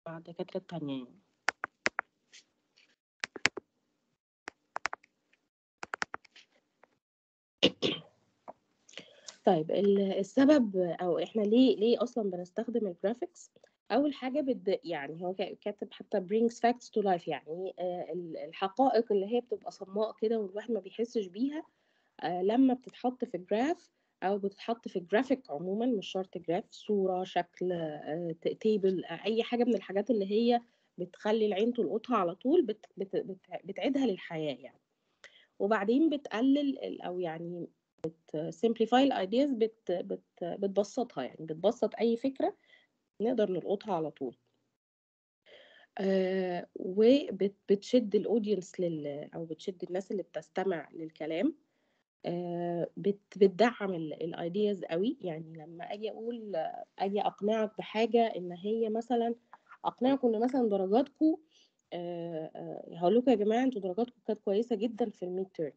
مع الدكاترة التانية يعني. طيب السبب او احنا ليه ليه اصلا بنستخدم الجرافيكس اول حاجه بد يعني هو كاتب حتى brings facts to life يعني الحقائق اللي هي بتبقى صماء كده والواحد ما بيحسش بيها لما بتتحط في جراف او بتتحط في جرافيك عموما مش شرط جراف صوره شكل تيبل اي حاجه من الحاجات اللي هي بتخلي العين تلقطها على طول بت بت بت بتعيدها للحياه يعني وبعدين بتقلل او يعني بتسمبليفاي الايدياز بت بت بتبسطها يعني بتبسط اي فكره نقدر نلقطها على طول آه وبتشد الاودينس لل او بتشد الناس اللي بتستمع للكلام آه بت بتدعم الايدياز قوي يعني لما اجي اقول اجي اقنعك بحاجه ان هي مثلا اقنعكم ان مثلا درجاتكم آه آه هقول لكم يا جماعه انتوا درجاتكم كانت كويسه جدا في الميد تيرم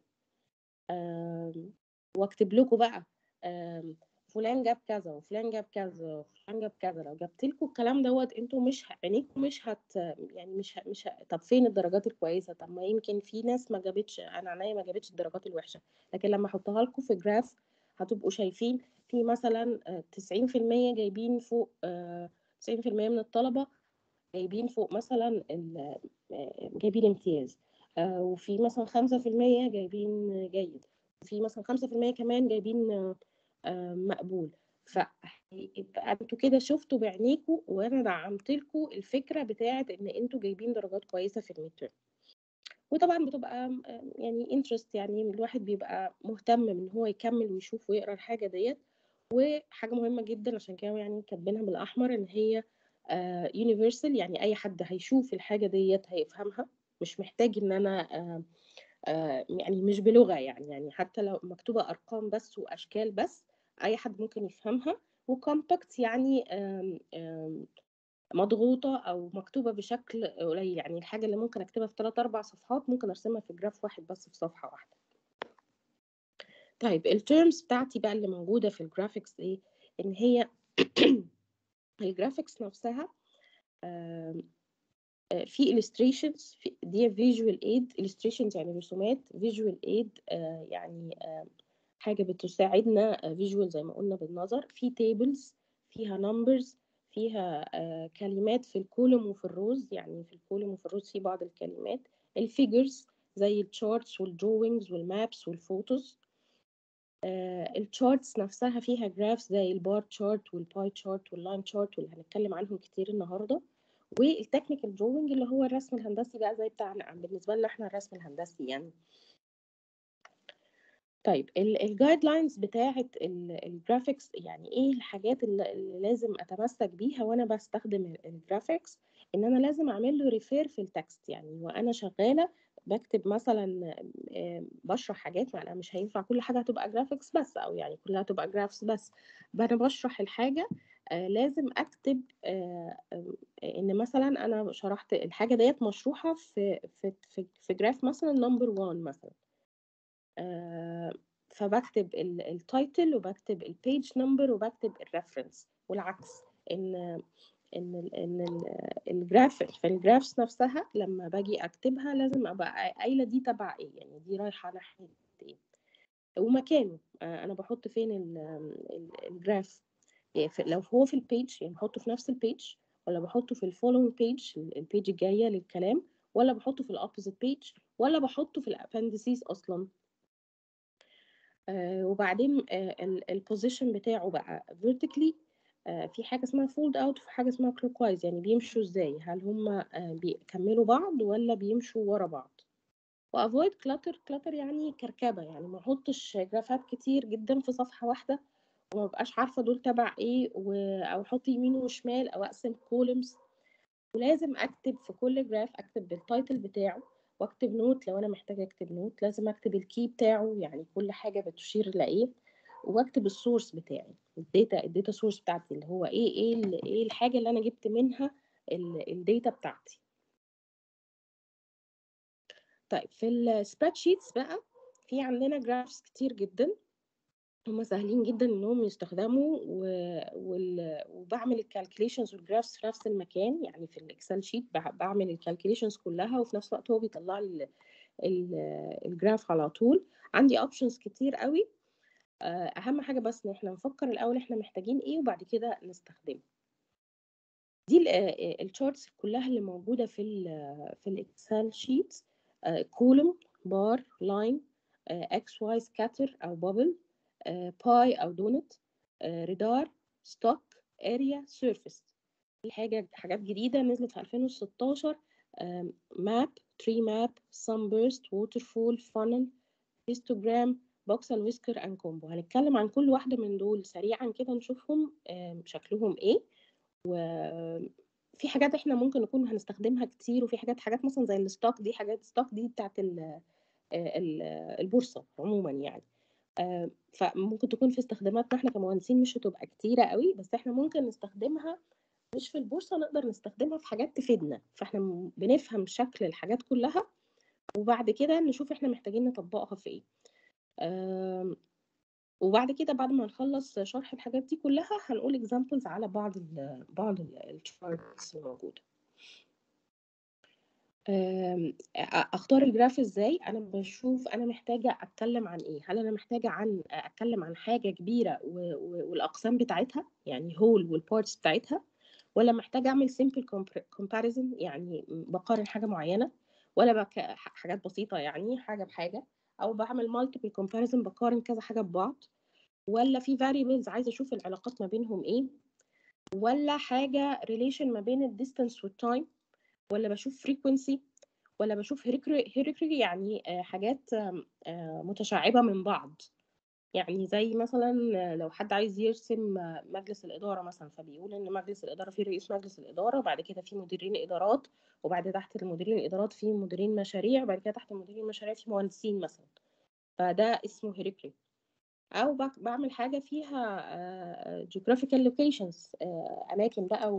واكتب لكم بقى فلان جاب كذا وفلان جاب كذا وفلان جاب كذا لو جبت لكم الكلام دوت انتوا مش عينيكم مش هت يعني مش ه... مش ه... طب فين الدرجات الكويسه طب ما يمكن في ناس ما جابتش انا عينيا ما جابتش الدرجات الوحشه لكن لما احطها لكم في جراف هتبقوا شايفين في مثلا 90% جايبين فوق 90% من الطلبه جايبين فوق مثلا جايبين امتياز وفي مثلا 5% جايبين جيد وفي مثلا 5% كمان جايبين مقبول فيبقى انتوا كده شفتوا بعينيكوا وانا دعمت لكم الفكره بتاعه ان انتوا جايبين درجات كويسه في الميد وطبعا بتبقى يعني انترست يعني الواحد بيبقى مهتم ان هو يكمل ويشوف ويقرا الحاجه ديت وحاجه مهمه جدا عشان كده يعني كاتبينها بالاحمر ان هي يونيفرسال يعني اي حد هيشوف الحاجه ديت هيفهمها مش محتاج ان انا آه آه يعني مش بلغه يعني يعني حتى لو مكتوبه ارقام بس واشكال بس اي حد ممكن يفهمها وكومباكت يعني آم آم مضغوطه او مكتوبه بشكل قليل يعني الحاجه اللي ممكن اكتبها في 3 4 صفحات ممكن ارسمها في جراف واحد بس في صفحه واحده طيب التيرمز بتاعتي بقى اللي موجوده في الجرافيكس ايه ان هي الجرافيكس نفسها في illustrations في دي visual aid illustrations يعني رسومات visual aid يعني حاجة بتساعدنا visual زي ما قلنا بالنظر في tables فيها numbers فيها كلمات في الكولوم وفي الروز يعني في الكولوم وفي الروز في بعض الكلمات الفيجرز زي التشارتس والدروينجز والمابس والفوتوز التشارتس نفسها فيها جرافس زي البار تشارت والباي تشارت واللاين تشارت واللي هنتكلم عنهم كتير النهارده والتكنيكال دروينج اللي هو الرسم الهندسي بقى زي بتاعنا بالنسبه لنا احنا الرسم الهندسي يعني طيب الجايد لاينز بتاعه الجرافيكس يعني ايه الحاجات اللي, اللي لازم اتمسك بيها وانا بستخدم الجرافيكس ان انا لازم اعمل له ريفير في التكست يعني وانا شغاله بكتب مثلا بشرح حاجات معناها مش هينفع كل حاجه هتبقى جرافيكس بس او يعني كلها تبقى جرافس بس انا بشرح الحاجه آه لازم اكتب آه ان مثلا انا شرحت الحاجه ديت مشروحه في في في, في جراف مثلا نمبر 1 مثلا آه فبكتب التايتل وبكتب البيج نمبر وبكتب الريفرنس والعكس ان ان ان الجراف في الجرافس نفسها لما باجي اكتبها لازم ابقى قايله دي تبع ايه يعني دي رايحه ناحيه ايه ومكانه انا بحط فين الجراف لو هو في البيج يعني بحطه في نفس البيج ولا بحطه في الفولوينج بيج البيج الجايه للكلام ولا بحطه في الابوزيت بيج ولا بحطه في الابندسيس اصلا آه وبعدين آه البوزيشن بتاعه بقى vertically آه في حاجه اسمها فولد اوت وفي حاجه اسمها كلوكوايز يعني بيمشوا ازاي هل هم بيكملوا بعض ولا بيمشوا ورا بعض وافويد كلاتر كلاتر يعني كركبه يعني ما احطش جرافات كتير جدا في صفحه واحده وما بقاش عارفه دول تبع ايه و... او احط يمين وشمال او اقسم كولمز ولازم اكتب في كل جراف اكتب بالتايتل بتاعه واكتب نوت لو انا محتاجه اكتب نوت لازم اكتب الكي بتاعه يعني كل حاجه بتشير لايه واكتب السورس بتاعي الداتا الداتا سورس بتاعتي اللي هو ايه ايه ايه الحاجه اللي انا جبت منها الداتا بتاعتي طيب في السبريد شيتس بقى في عندنا جرافس كتير جدا هم سهلين جدا انهم يستخدموا و... وال... وبعمل الكالكوليشنز والجرافس في نفس المكان يعني في الاكسل شيت بعمل الكالكوليشنز كلها وفي نفس الوقت هو بيطلع لي الجراف على طول عندي اوبشنز كتير قوي اهم حاجه بس ان احنا نفكر الاول احنا محتاجين ايه وبعد كده نستخدمه دي الشارتس كلها اللي موجوده في ال في الاكسل شيت كولوم بار لاين اكس واي سكاتر او بابل باي او دونت رادار ستوك اريا سيرفيس دي حاجه حاجات جديده نزلت في 2016 ماب تري ماب sunburst ووترفول فانل هيستوجرام بوكس اند ويسكر اند كومبو هنتكلم عن كل واحده من دول سريعا كده نشوفهم شكلهم ايه وفي حاجات احنا ممكن نكون هنستخدمها كتير وفي حاجات حاجات مثلا زي الستوك دي حاجات ستوك دي بتاعت البورصه عموما يعني فممكن تكون في استخداماتنا احنا كمهندسين مش هتبقى كتيره قوي بس احنا ممكن نستخدمها مش في البورصه نقدر نستخدمها في حاجات تفيدنا فاحنا بنفهم شكل الحاجات كلها وبعد كده نشوف احنا محتاجين نطبقها في ايه وبعد كده بعد ما نخلص شرح الحاجات دي كلها هنقول اكزامبلز على بعض ال بعض الشارتس الموجوده اختار الجراف ازاي انا بشوف انا محتاجه اتكلم عن ايه هل انا محتاجه عن اتكلم عن حاجه كبيره والاقسام بتاعتها يعني هول والبارتس بتاعتها ولا محتاجه اعمل سيمبل كومباريزن يعني بقارن حاجه معينه ولا بك حاجات بسيطه يعني حاجه بحاجه او بعمل مالتيبل كومباريزن بقارن كذا حاجه ببعض ولا في variables عايزه اشوف العلاقات ما بينهم ايه ولا حاجه ريليشن ما بين الديستانس والتايم ولا بشوف فريكونسي ولا بشوف هيريكري يعني حاجات متشعبه من بعض يعني زي مثلا لو حد عايز يرسم مجلس الإدارة مثلا فبيقول إن مجلس الإدارة فيه رئيس مجلس الإدارة وبعد كده فيه مديرين إدارات وبعد تحت المديرين الإدارات فيه مديرين مشاريع وبعد كده تحت مديرين المشاريع فيه مهندسين مثلا فده اسمه هيريكري أو بعمل حاجة فيها geographical locations أماكن بقى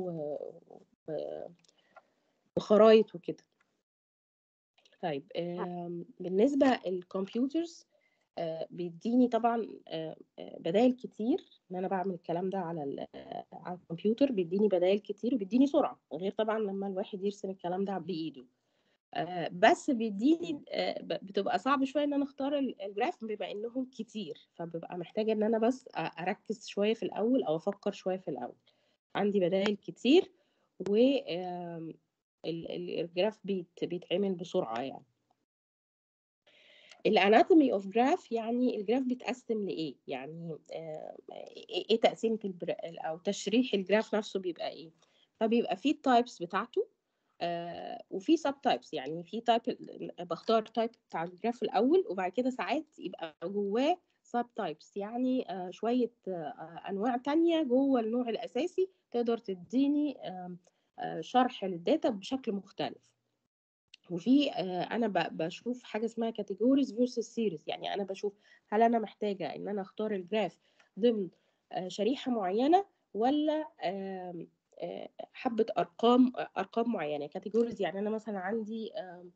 وخرايط وكده طيب بالنسبة للكمبيوترز بيديني طبعا بدائل كتير ان انا بعمل الكلام ده على على الكمبيوتر بيديني بدائل كتير وبيديني سرعه غير طبعا لما الواحد يرسم الكلام ده بايده بس بيديني بتبقى صعب شويه ان انا اختار الجراف بما انهم كتير فببقى محتاجه ان انا بس اركز شويه في الاول او افكر شويه في الاول عندي بدائل كتير و الجراف بيتعمل بسرعه يعني الاناتومي اوف جراف يعني الجراف بيتقسم لايه يعني آه ايه تقسيمه او تشريح الجراف نفسه بيبقى ايه فبيبقى فيه التايبس بتاعته آه وفي سب تايبس يعني في تايب بختار تايب بتاع الجراف الاول وبعد كده ساعات يبقى جواه سب تايبس يعني آه شويه آه انواع تانية جوه النوع الاساسي تقدر تديني آه آه شرح للداتا بشكل مختلف وفي انا بشوف حاجه اسمها كاتيجوريز فيرسس سيريز يعني انا بشوف هل انا محتاجه ان انا اختار الجراف ضمن شريحه معينه ولا حبه ارقام ارقام معينه كاتيجوريز يعني انا مثلا عندي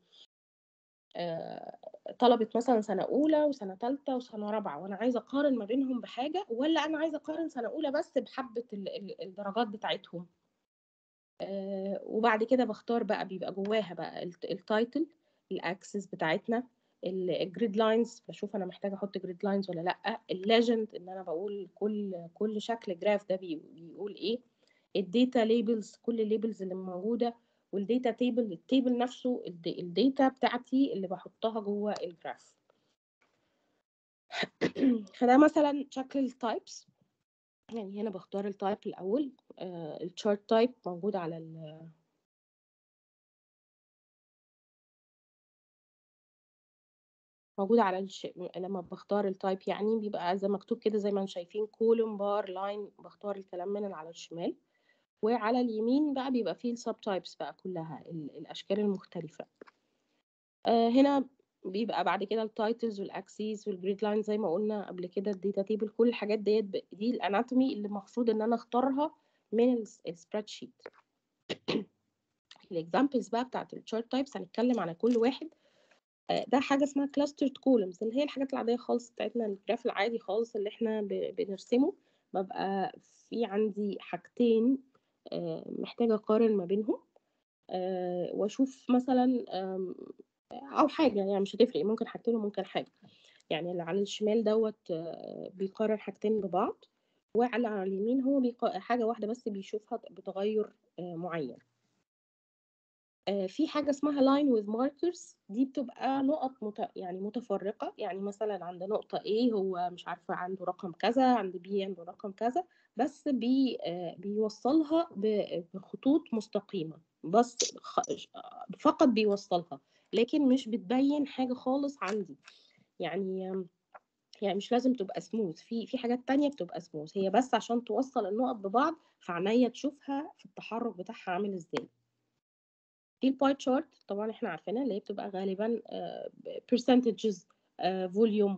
طلبة مثلا سنة أولى وسنة ثالثة وسنة رابعة وأنا عايزة أقارن ما بينهم بحاجة ولا أنا عايزة أقارن سنة أولى بس بحبة الدرجات بتاعتهم آه وبعد كده بختار بقى بيبقى جواها بقى التايتل الاكسس بتاعتنا الجريد لاينز بشوف انا محتاجه احط جريد لاينز ولا لا الليجند ان انا بقول كل كل شكل جراف ده بيقول ايه الداتا ليبلز كل الليبلز اللي موجوده والداتا تيبل التيبل نفسه الداتا بتاعتي اللي بحطها جوه الجراف فده مثلا شكل التايبس يعني هنا بختار التايب الأول آه الشارت تايب موجود على ال موجود على الش... لما بختار التايب يعني بيبقى زي مكتوب كده زي ما انتم شايفين كولوم بار لاين بختار الكلام من على الشمال وعلى اليمين بقى بيبقى فيه السب تايبس بقى كلها الاشكال المختلفه آه هنا بيبقى بعد كده التايتلز والاكسيس والجريد لاين زي ما قلنا قبل كده الداتا تيبل كل الحاجات ديت دي الاناتومي اللي المفروض ان انا اختارها من السبريد شيت الاكزامبلز بقى بتاعت الشارت تايبس هنتكلم على كل واحد آه، ده حاجه اسمها كلاسترد كولمز اللي هي الحاجات العاديه خالص بتاعتنا الجراف العادي خالص اللي احنا بنرسمه ببقى في عندي حاجتين آه، محتاجه اقارن ما بينهم واشوف مثلا او حاجه يعني مش هتفرق ممكن حاجتين وممكن حاجه يعني اللي على الشمال دوت بيقارن حاجتين ببعض وعلى اليمين هو حاجة واحدة بس بيشوفها بتغير معين في حاجة اسمها line with markers دي بتبقى نقط مت... يعني متفرقة يعني مثلا عند نقطة A هو مش عارفة عنده رقم كذا عند B عنده رقم كذا بس بي... بيوصلها بخطوط مستقيمة بس فقط بيوصلها لكن مش بتبين حاجة خالص عندي يعني يعني مش لازم تبقى سموث في في حاجات تانية بتبقى سموث هي بس عشان توصل النقط ببعض فعناية تشوفها في التحرك بتاعها عامل ازاي في الباي تشارت طبعا احنا عارفينها اللي هي بتبقى غالبا percentages فوليوم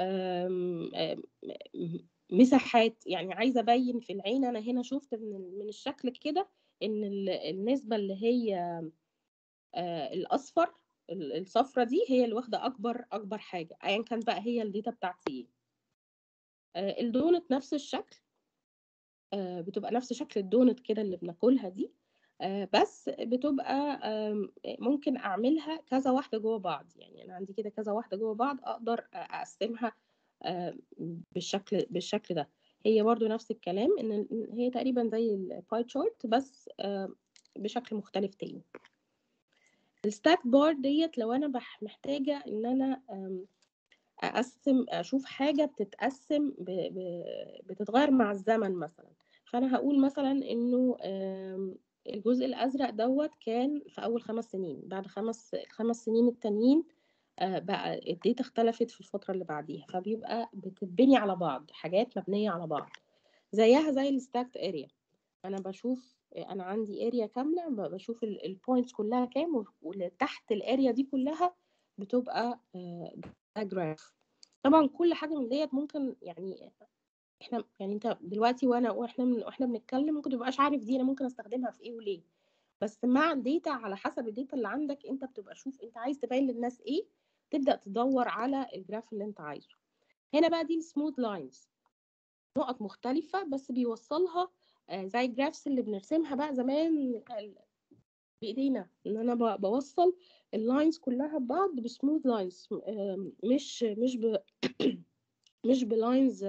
مساحات يعني عايزه ابين في العين انا هنا شفت من من الشكل كده ان النسبه اللي هي الاصفر الصفرة دي هي اللي واخدة أكبر أكبر حاجة أيا كان بقى هي الداتا بتاعتي إيه الدونت نفس الشكل بتبقى نفس شكل الدونت كده اللي بناكلها دي بس بتبقى ممكن أعملها كذا واحدة جوه بعض يعني أنا عندي كده كذا واحدة جوه بعض أقدر أقسمها بالشكل بالشكل ده هي برضو نفس الكلام إن هي تقريبا زي الباي تشارت بس بشكل مختلف تاني الستاك بار ديت لو انا محتاجه ان انا اقسم اشوف حاجه بتتقسم ب... ب... بتتغير مع الزمن مثلا فانا هقول مثلا انه الجزء الازرق دوت كان في اول خمس سنين بعد خمس الخمس سنين التانيين بقى الداتا اختلفت في الفتره اللي بعديها فبيبقى بتتبني على بعض حاجات مبنيه على بعض زيها زي الستاكت اريا انا بشوف انا عندي اريا كامله بشوف البوينتس كلها كام وتحت الاريا دي كلها بتبقى ده جراف طبعا كل حاجه من ديت ممكن يعني احنا يعني انت دلوقتي وانا واحنا من واحنا بنتكلم ممكن تبقاش عارف دي انا ممكن استخدمها في ايه وليه بس مع الداتا على حسب الداتا اللي عندك انت بتبقى شوف انت عايز تبين للناس ايه تبدا تدور على الجراف اللي انت عايزه هنا بقى دي السموث لاينز نقط مختلفة بس بيوصلها زي الجرافس اللي بنرسمها بقى زمان بايدينا ان انا بوصل اللاينز كلها ببعض بسموث لاينز مش مش ب مش بلاينز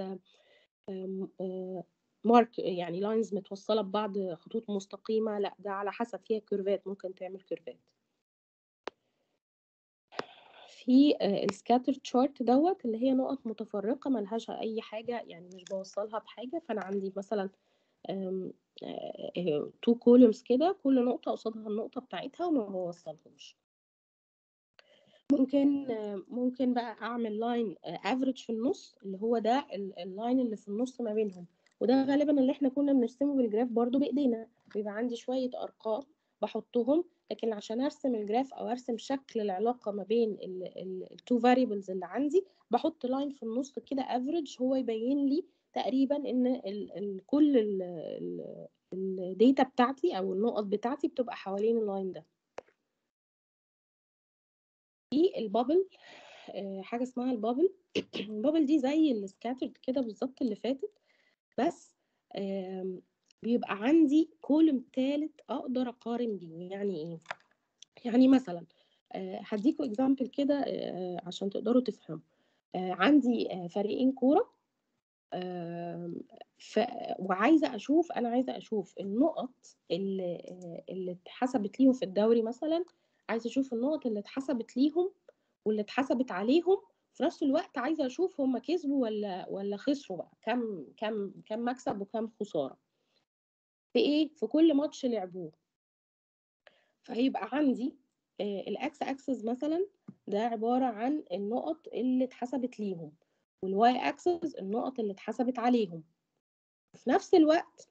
مارك يعني لاينز متوصله ببعض خطوط مستقيمه لا ده على حسب فيها كيرفات ممكن تعمل كيرفات في السكاتر تشارت دوت اللي هي نقط متفرقه ملهاش اي حاجه يعني مش بوصلها بحاجه فانا عندي مثلا تو كولومز كده كل نقطة قصادها النقطة بتاعتها وما بوصلهمش ممكن ممكن بقى اعمل لاين افريج في النص اللي هو ده اللاين اللي في النص ما بينهم وده غالبا اللي احنا كنا بنرسمه بالجراف برضو بايدينا بيبقى عندي شوية ارقام بحطهم لكن عشان ارسم الجراف او ارسم شكل العلاقة ما بين التو فاريبلز اللي عندي بحط لاين في النص كده افريج هو يبين لي تقريبا ان ال ال كل الداتا بتاعتي او النقط بتاعتي بتبقى حوالين اللاين ده في البابل حاجه اسمها البابل البابل دي زي السكاترد كده بالظبط اللي فاتت بس بيبقى عندي كولم تالت اقدر اقارن بيه يعني ايه يعني مثلا هديكوا اكزامبل كده عشان تقدروا تفهموا عندي فريقين كوره ف... وعايزه اشوف انا عايزه اشوف النقط اللي اللي اتحسبت ليهم في الدوري مثلا عايزه اشوف النقط اللي اتحسبت ليهم واللي اتحسبت عليهم في نفس الوقت عايزه اشوف هم كسبوا ولا ولا خسروا بقى كم كم كم مكسب وكم خساره في ايه في كل ماتش لعبوه فهيبقى عندي الاكس اكسس مثلا ده عباره عن النقط اللي اتحسبت ليهم والواي اكسس النقط اللي اتحسبت عليهم في نفس الوقت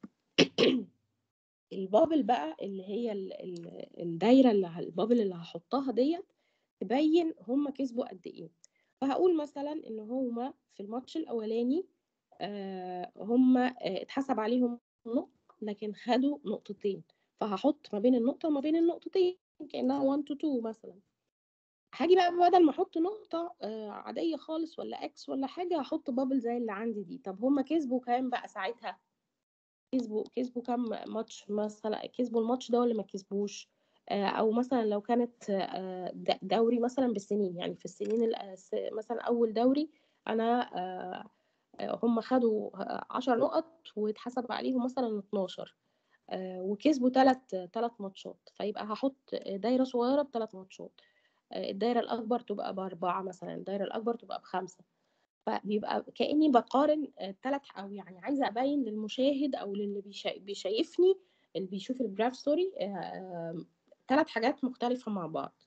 البابل بقى اللي هي الدايره اللي البابل اللي هحطها ديت تبين هم كسبوا قد ايه فهقول مثلا ان هم في الماتش الاولاني آه هم آه اتحسب عليهم نقط لكن خدوا نقطتين فهحط ما بين النقطه وما بين النقطتين كانها 1 to 2 مثلا هاجي بقى بدل ما احط نقطة آه، عادية خالص ولا اكس ولا حاجة هحط بابل زي اللي عندي دي طب هما كسبوا كام بقى ساعتها كسبوا كسبوا كام ماتش مثلا كسبوا الماتش ده ولا ما كسبوش آه، او مثلا لو كانت آه، د- دوري مثلا بالسنين يعني في السنين الأس- مثلا اول دوري انا آه، آه، هم خدوا آه، 10 نقط واتحسب عليهم مثلا 12 آه، وكسبوا ثلاث ثلاث ماتشات فيبقى هحط دايرة صغيرة بثلاث ماتشات آه، الدايرة الأكبر تبقى بأربعة مثلا الدايرة الأكبر تبقى بخمسة فبيبقى كأني بقارن ثلاث أو يعني عايزة أبين للمشاهد أو للي بيشا- بيشايفني اللي بيشوف الجراف ستوري ثلاث حاجات مختلفة مع بعض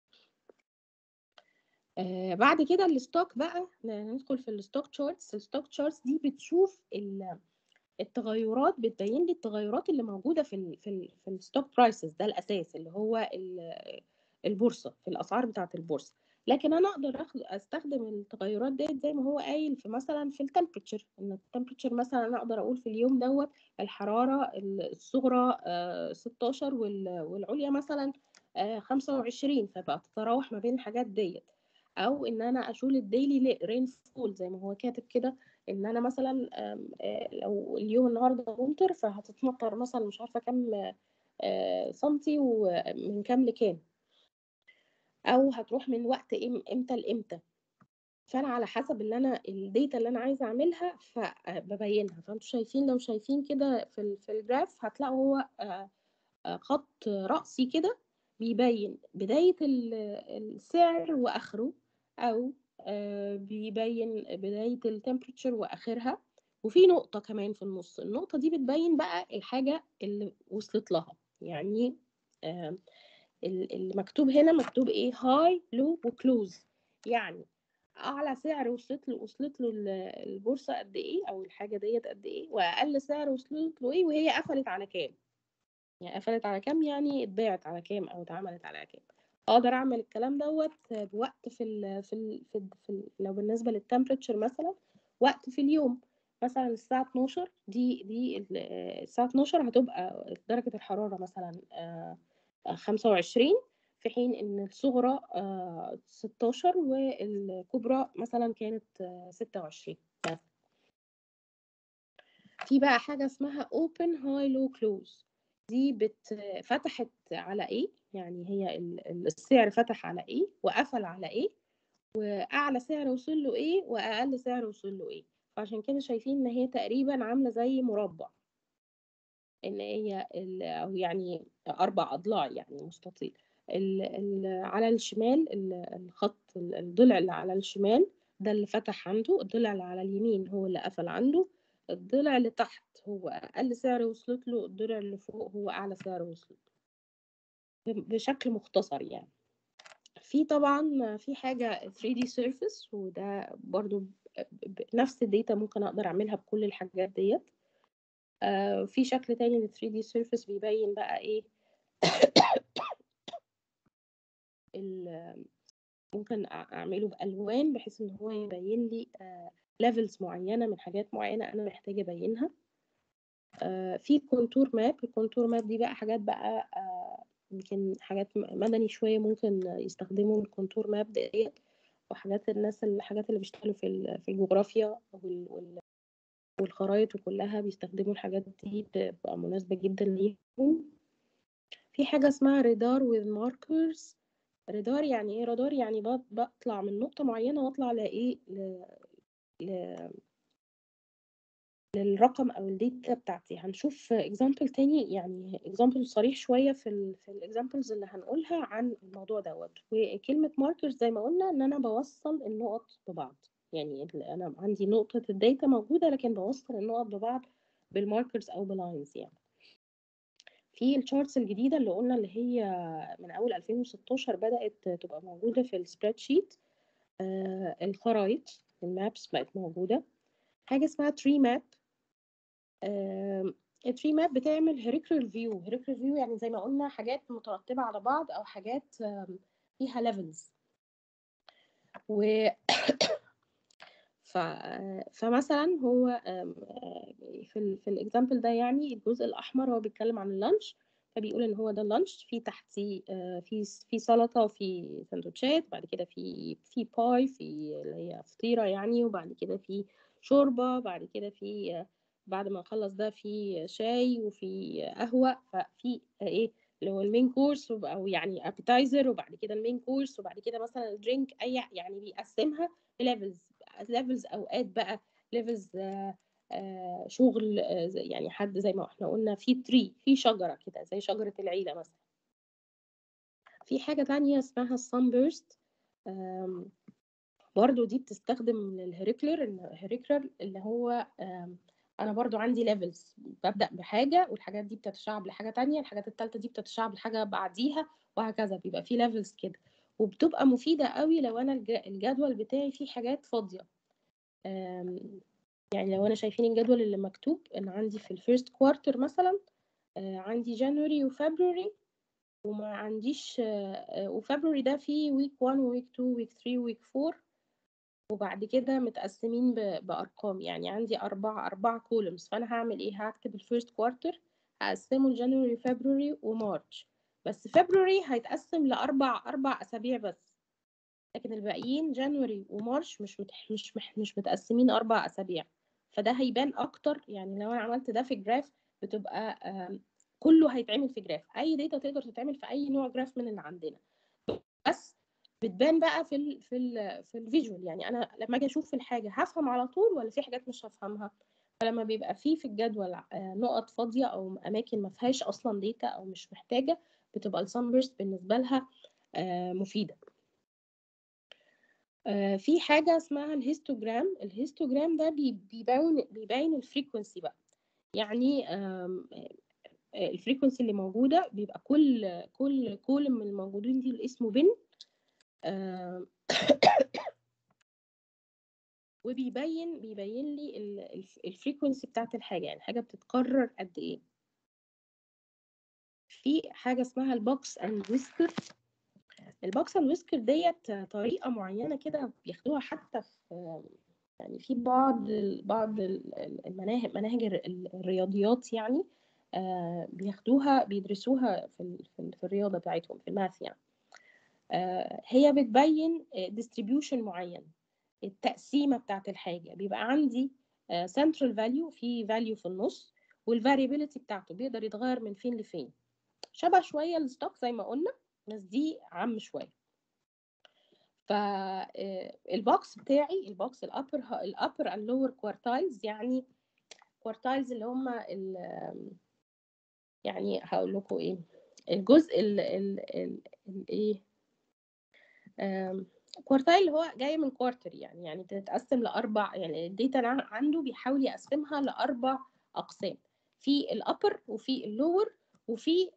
آه، بعد كده الستوك بقى ندخل في الستوك تشارتس الستوك تشارتس دي بتشوف ال- التغيرات بتبين لي التغيرات اللي موجوده في ال في ال في الستوك برايسز ده الاساس اللي هو ال- البورصه في الاسعار بتاعه البورصه لكن انا اقدر أخد استخدم التغيرات ديت زي ما هو قايل في مثلا في التمبريتشر ان التمبريتشر مثلا انا اقدر اقول في اليوم دوت الحراره الصغرى آه، 16 وال- والعليا مثلا آه، 25 فبقى تتراوح ما بين الحاجات ديت او ان انا اشول الديلي رين فول زي ما هو كاتب كده ان انا مثلا آم، آه، لو اليوم النهارده ممطر فهتتمطر مثلا مش عارفه كام آه، سنتي ومن كام لكام او هتروح من وقت إم- امتى لامتى فانا على حسب اللي انا الداتا اللي انا عايزه اعملها فببينها فانتوا شايفين لو شايفين كده في ال- في الجراف هتلاقوا هو آه، آه، خط رأسي كده بيبين بداية ال- السعر وآخره أو آه، بيبين بداية التمبريتشر وآخرها وفي نقطة كمان في النص النقطة دي بتبين بقى الحاجة اللي وصلت لها يعني آه، ال- المكتوب هنا مكتوب ايه هاي لو وكلوز يعني اعلى سعر وصلت له وصلت له ال- البورصه قد ايه او الحاجه ديت قد ايه واقل سعر وصلت له ايه وهي قفلت على كام يعني قفلت على كام يعني اتباعت على كام او اتعملت على كام اقدر اعمل الكلام دوت بوقت في ال في ال في, ال في ال لو بالنسبه للتمبريتشر مثلا وقت في اليوم مثلا الساعه 12 دي دي ال- الساعه 12 هتبقى درجه الحراره مثلا آه، آه، 25 في حين ان الصغرى آه، 16 والكبرى مثلا كانت آه، 26 مثلا في بقى حاجه اسمها open high low close دي بت فتحت على ايه يعني هي ال- ال- السعر فتح على ايه وقفل على ايه واعلى سعر وصل له ايه واقل سعر وصل له ايه فعشان كده شايفين ان هي تقريبا عامله زي مربع ان هي ال- او يعني اربع اضلاع يعني مستطيل ال ال على الشمال ال- الخط ال- الضلع اللي على الشمال ده اللي فتح عنده الضلع اللي على اليمين هو اللي قفل عنده الضلع اللي تحت هو اقل سعر وصلت له الضلع اللي فوق هو اعلى سعر وصلت له ب- بشكل مختصر يعني في طبعا في حاجة 3D surface وده برضو ب- ب- نفس الداتا ممكن اقدر اعملها بكل الحاجات ديت آه، في شكل تاني لل 3D surface بيبين بقى ايه ال- ممكن أع- اعمله بالوان بحيث ان هو يبين لي ليفلز معينه من حاجات معينه انا محتاجه ابينها آه، في كونتور ماب الكونتور ماب دي بقى حاجات بقى آه، يمكن حاجات م- مدني شويه ممكن يستخدموا الكونتور ماب ديت وحاجات الناس الحاجات اللي بيشتغلوا في ال- في الجغرافيا وال- وال- والخرايط وكلها بيستخدموا الحاجات دي بتبقى مناسبه جدا ليهم في حاجه اسمها رادار with markers رادار يعني ايه رادار يعني بط- بطلع من نقطة معينة واطلع لايه ل... ل... للرقم او الداتا بتاعتي هنشوف اكزامبل تاني يعني اكزامبل صريح شوية في ال في الاكزامبلز اللي هنقولها عن الموضوع دوت وكلمة ماركرز زي ما قلنا ان انا بوصل النقط ببعض يعني ال- انا عندي نقطة الداتا موجودة لكن بوصل النقط ببعض بالماركرز او بلاينز يعني في الشارتس الجديدة اللي قلنا اللي هي من أول 2016 بدأت تبقى موجودة في السبريد شيت آه الخرايط المابس بقت موجودة حاجة اسمها تري ماب التري ماب بتعمل هيريكرال فيو هيريكرال فيو يعني زي ما قلنا حاجات مترتبة على بعض أو حاجات آم، فيها ليفلز و ف... فمثلا هو آم، آه، في ال... في الاكزامبل ده يعني الجزء الأحمر هو بيتكلم عن اللانش فبيقول ان هو ده اللانش في تحتيه آه، في في سلطه وفي سندوتشات بعد كده في في باي في اللي هي فطيره يعني وبعد كده في شوربه بعد كده في آه، بعد ما نخلص ده في شاي وفي قهوه ففي آه، ايه اللي هو المين كورس او يعني ابيتايزر وبعد كده المين كورس وبعد كده مثلا الدرينك اي يعني بيقسمها ليفلز ليفلز اوقات بقى ليفلز آه، شغل آه، يعني حد زي ما احنا قلنا في تري في شجرة كده زي شجرة العيلة مثلا في حاجة تانية اسمها السانبيرست برضو دي بتستخدم للهريكلر الهريكلر اللي هو انا برضو عندي ليفلز ببدا بحاجه والحاجات دي بتتشعب لحاجه تانية الحاجات التالتة دي بتتشعب لحاجه بعديها وهكذا بيبقى في ليفلز كده وبتبقى مفيده قوي لو انا الجدول بتاعي فيه حاجات فاضيه يعني لو انا شايفين الجدول اللي مكتوب ان عندي في الفيرست كوارتر مثلا آه، عندي جانوري وفبراير وما عنديش آه، وفبراير ده فيه ويك 1 ويك 2 ويك 3 ويك 4 وبعد كده متقسمين بارقام يعني عندي اربع اربع كولومز فانا هعمل ايه هكتب الفيرست كوارتر هقسمه لجانوري وفبراير ومارش بس فبراير هيتقسم لاربع اربع اسابيع بس لكن الباقيين جانوري ومارش مش متح... مش مش متقسمين اربع اسابيع فده هيبان اكتر يعني لو انا عملت ده في جراف بتبقى كله هيتعمل في جراف اي داتا تقدر تتعمل في اي نوع جراف من اللي عندنا بس بتبان بقى في ال في ال في الفيجوال يعني انا لما اجي اشوف الحاجه هفهم على طول ولا في حاجات مش هفهمها فلما بيبقى في في الجدول آه، نقط فاضيه او اماكن ما فيهاش اصلا داتا او مش محتاجه بتبقى السامبرز بالنسبه لها آه، مفيده آه، في حاجة اسمها الهيستوجرام الهيستوجرام ده بيبين بيبين الفريكونسي بقى يعني آه، الفريكونسي اللي موجودة بيبقى كل كل كل من الموجودين دي اللي اسمه بن وبيبين بيبين لي الفريكونسي بتاعت الحاجة يعني الحاجة بتتكرر قد ايه في حاجة اسمها البوكس اند ويسكر البوكس اند ويسكر ديت طريقه معينه كده بياخدوها حتى في يعني في بعض بعض المناهج مناهج الرياضيات يعني آه، بياخدوها بيدرسوها في في الرياضه بتاعتهم في الماث يعني آه، هي بتبين ديستريبيوشن معين التقسيمه بتاعت الحاجه بيبقى عندي سنترال فاليو في فاليو في النص والفاريبيليتي بتاعته بيقدر يتغير من فين لفين شبه شويه الستوك زي ما قلنا بس دي عم شويه فالبوكس بتاعي البوكس الابر الابر اند لور كوارتايلز يعني كوارتايلز اللي هم يعني هقول لكم ايه الجزء ال ال الايه كوارتايل اللي هو جاي من كوارتر يعني يعني بتتقسم لاربع يعني الداتا عنده بيحاول يقسمها لاربع اقسام في الابر وفي اللور وفي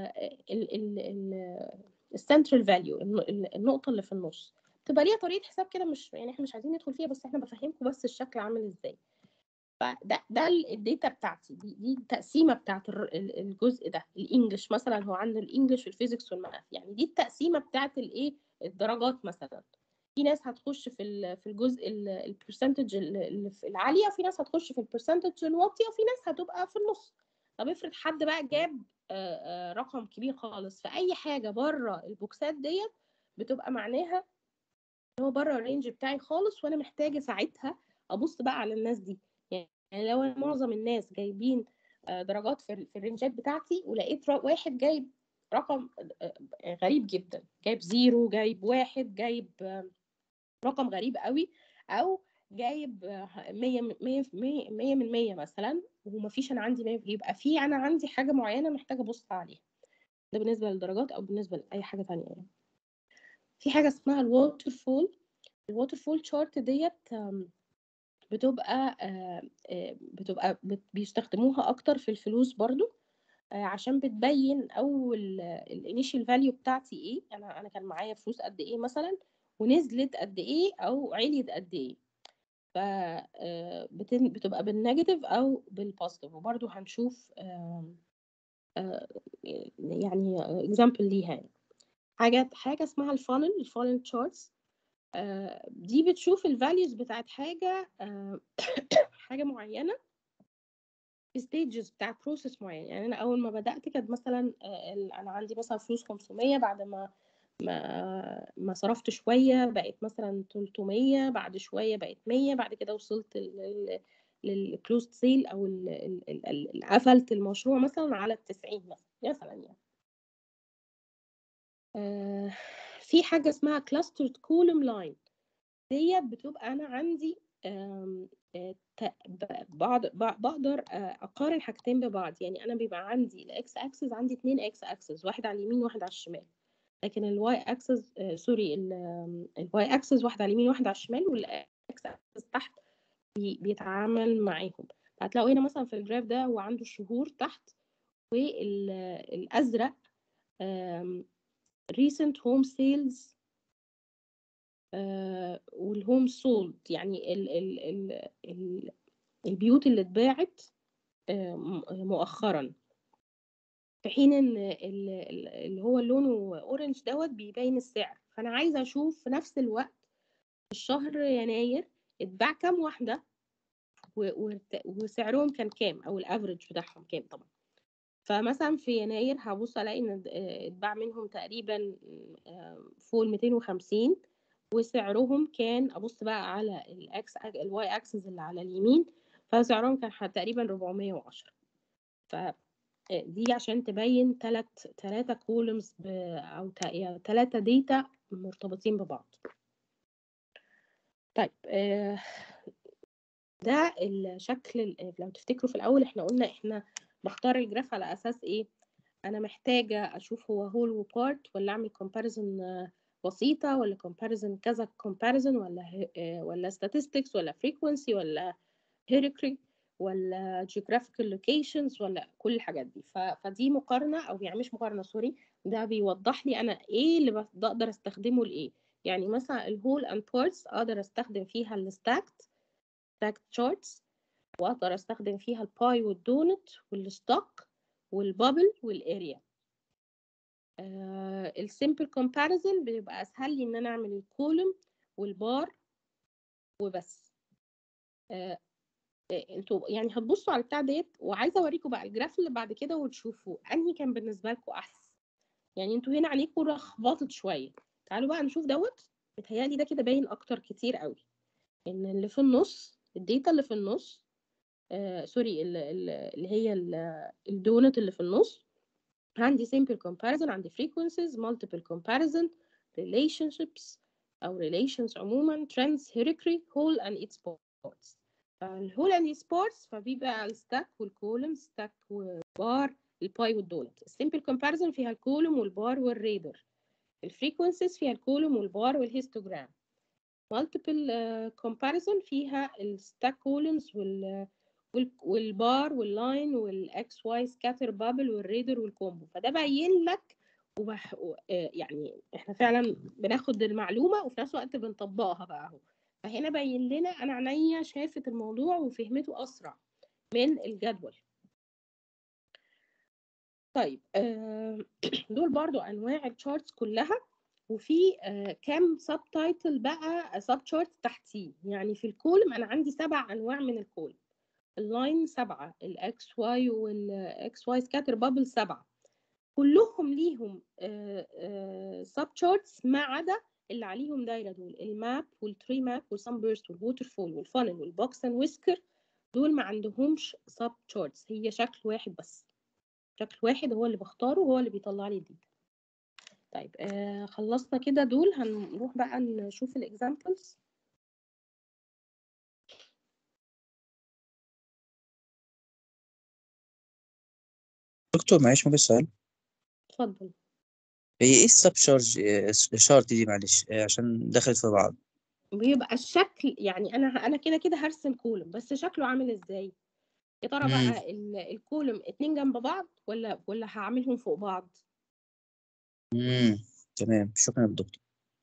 السنترال فاليو النقطه اللي في النص بتبقى ليها طريقه حساب كده مش يعني احنا مش عايزين ندخل فيها بس احنا بفهمكم بس الشكل عامل ازاي فده ده الداتا بتاعتي دي دي التقسيمه بتاعت الجزء ده الانجليش مثلا هو عنده الانجليش والفيزيكس والماث يعني دي التقسيمه بتاعت الايه الدرجات مثلا في ناس هتخش في في الجزء البرسنتج العاليه وفي ناس هتخش في البرسنتج الواطيه وفي ناس هتبقى في النص طب افرض حد بقى جاب رقم كبير خالص فاي حاجه بره البوكسات ديت بتبقى معناها ان هو بره الرينج بتاعي خالص وانا محتاجه ساعتها ابص بقى على الناس دي يعني لو انا معظم الناس جايبين درجات في الرينجات بتاعتي ولقيت واحد جايب رقم غريب جدا جايب زيرو جايب واحد جايب رقم غريب قوي او جايب 100 100 100 من 100 مثلا ومفيش انا عندي 100 يبقى في انا عندي حاجه معينه محتاجه ابص عليها ده بالنسبه للدرجات او بالنسبه لاي حاجه تانية يعني في حاجه اسمها الووتر فول الووتر فول شارت ديت بتبقى بتبقى بيستخدموها اكتر في الفلوس برضو عشان بتبين اول الانيشال فاليو بتاعتي ايه انا انا كان معايا فلوس قد ايه مثلا ونزلت قد ايه او عليت قد ايه ف بتبقى بالنيجاتيف او بالبوزيتيف وبرده هنشوف يعني اكزامبل ليها يعني حاجه حاجه اسمها الفانل الفانل تشارتس دي بتشوف الفاليوز بتاعت حاجه حاجه معينه في ستيجز بتاع بروسيس معين يعني انا اول ما بدات كانت مثلا انا عندي مثلا فلوس 500 بعد ما ما ما صرفت شويه بقت مثلا 300 بعد شويه بقت 100 بعد كده وصلت للكلوزد سيل او قفلت المشروع مثلا على ال 90 مثلا مثلا يعني آه في حاجه اسمها كلاسترد كولوم لاين ديت بتبقى انا عندي بعض بقدر اقارن حاجتين ببعض يعني انا بيبقى عندي الاكس اكسس عندي اتنين اكس اكسس واحد على اليمين وواحد على الشمال لكن الواي اكسس سوري الواي اكسس واحد على اليمين وواحد على الشمال والاكس اكسس تحت بيتعامل معاهم هتلاقوا هنا مثلا في الجراف ده هو عنده الشهور تحت والازرق recent home sales والهوم سولد يعني ال ال ال ال البيوت اللي اتباعت مؤخرا في حين ان اللي هو لونه اورنج دوت بيبين السعر فانا عايزه اشوف في نفس الوقت في الشهر يناير اتباع كام واحده وسعرهم كان كام او الافريج بتاعهم كام طبعا فمثلا في يناير هبص الاقي ان اتباع منهم تقريبا فوق ال 250 وسعرهم كان ابص بقى على الاكس الواي اكسس اللي على اليمين فسعرهم كان تقريبا 410 فدي عشان تبين ثلاث ثلاثه كولومز او ثلاثه ديتا مرتبطين ببعض طيب ده الشكل لو تفتكروا في الاول احنا قلنا احنا بختار الجراف على اساس ايه انا محتاجه اشوف هو هول وبارت ولا اعمل كومباريزون بسيطه ولا كومباريزون كذا كومباريزون ولا ولا statistics ولا frequency ولا hierarchy ولا geographical locations ولا كل الحاجات دي فدي مقارنه او يعني مش مقارنه سوري ده بيوضح لي انا ايه اللي بقدر استخدمه لايه يعني مثلا الهول اند بارتس اقدر استخدم فيها الستاكت ستاكت شارتس واقدر استخدم فيها الباي والدونت والستوك والبابل والاريا آه السيمبل كومباريزن بيبقى اسهل لي ان انا اعمل الكولوم والبار وبس آه انتوا يعني هتبصوا على البتاع ديت وعايزه اوريكم بقى الجراف اللي بعد كده وتشوفوا انهي كان بالنسبه لكم احسن يعني انتوا هنا عليكم لخبطت شويه تعالوا بقى نشوف دوت متهيألي ده كده باين اكتر كتير قوي ان اللي في النص الداتا اللي في النص آه سوري اللي هي الدونت اللي في النص عندي simple comparison عندي frequencies multiple comparison relationships أو relations عموما trends hierarchy whole and its parts فالwhole and its parts فبيبقى الستاك والكولوم ستاك وبار الباي والدونت السيمبل comparison فيها الكولوم والبار والريدر الفريكونسيز فيها الكولوم والبار والهيستوجرام multiple uh, comparison فيها الستاك كولومز وال والبار واللاين والاكس واي سكاتر بابل والريدر والكومبو فده باين لك وبح... يعني احنا فعلا بناخد المعلومه وفي نفس الوقت بنطبقها بقى اهو فهنا باين لنا انا عينيا شافت الموضوع وفهمته اسرع من الجدول طيب دول برضو انواع الشارتس كلها وفي كام سب تايتل بقى سب شارت تحتيه يعني في الكولم انا عندي سبع انواع من الكولم اللاين سبعة الاكس واي والاكس واي سكاتر بابل سبعة كلهم ليهم سب شارتس ما عدا اللي عليهم دايره دول الماب والتري ماب والسان بيرست والووتر فول والفانل والبوكس اند ويسكر دول ما عندهمش سب شارتس هي شكل واحد بس شكل واحد هو اللي بختاره وهو اللي بيطلع لي الداتا طيب آه خلصنا كده دول هنروح بقى نشوف الاكزامبلز دكتور معلش ممكن سؤال اتفضل هي ايه السب شارج شارت دي معلش عشان دخلت في بعض بيبقى الشكل يعني انا انا كده كده هرسم كولوم بس شكله عامل ازاي يا ترى بقى الكولوم اتنين جنب بعض ولا ولا هعملهم فوق بعض امم تمام شكرا يا دكتور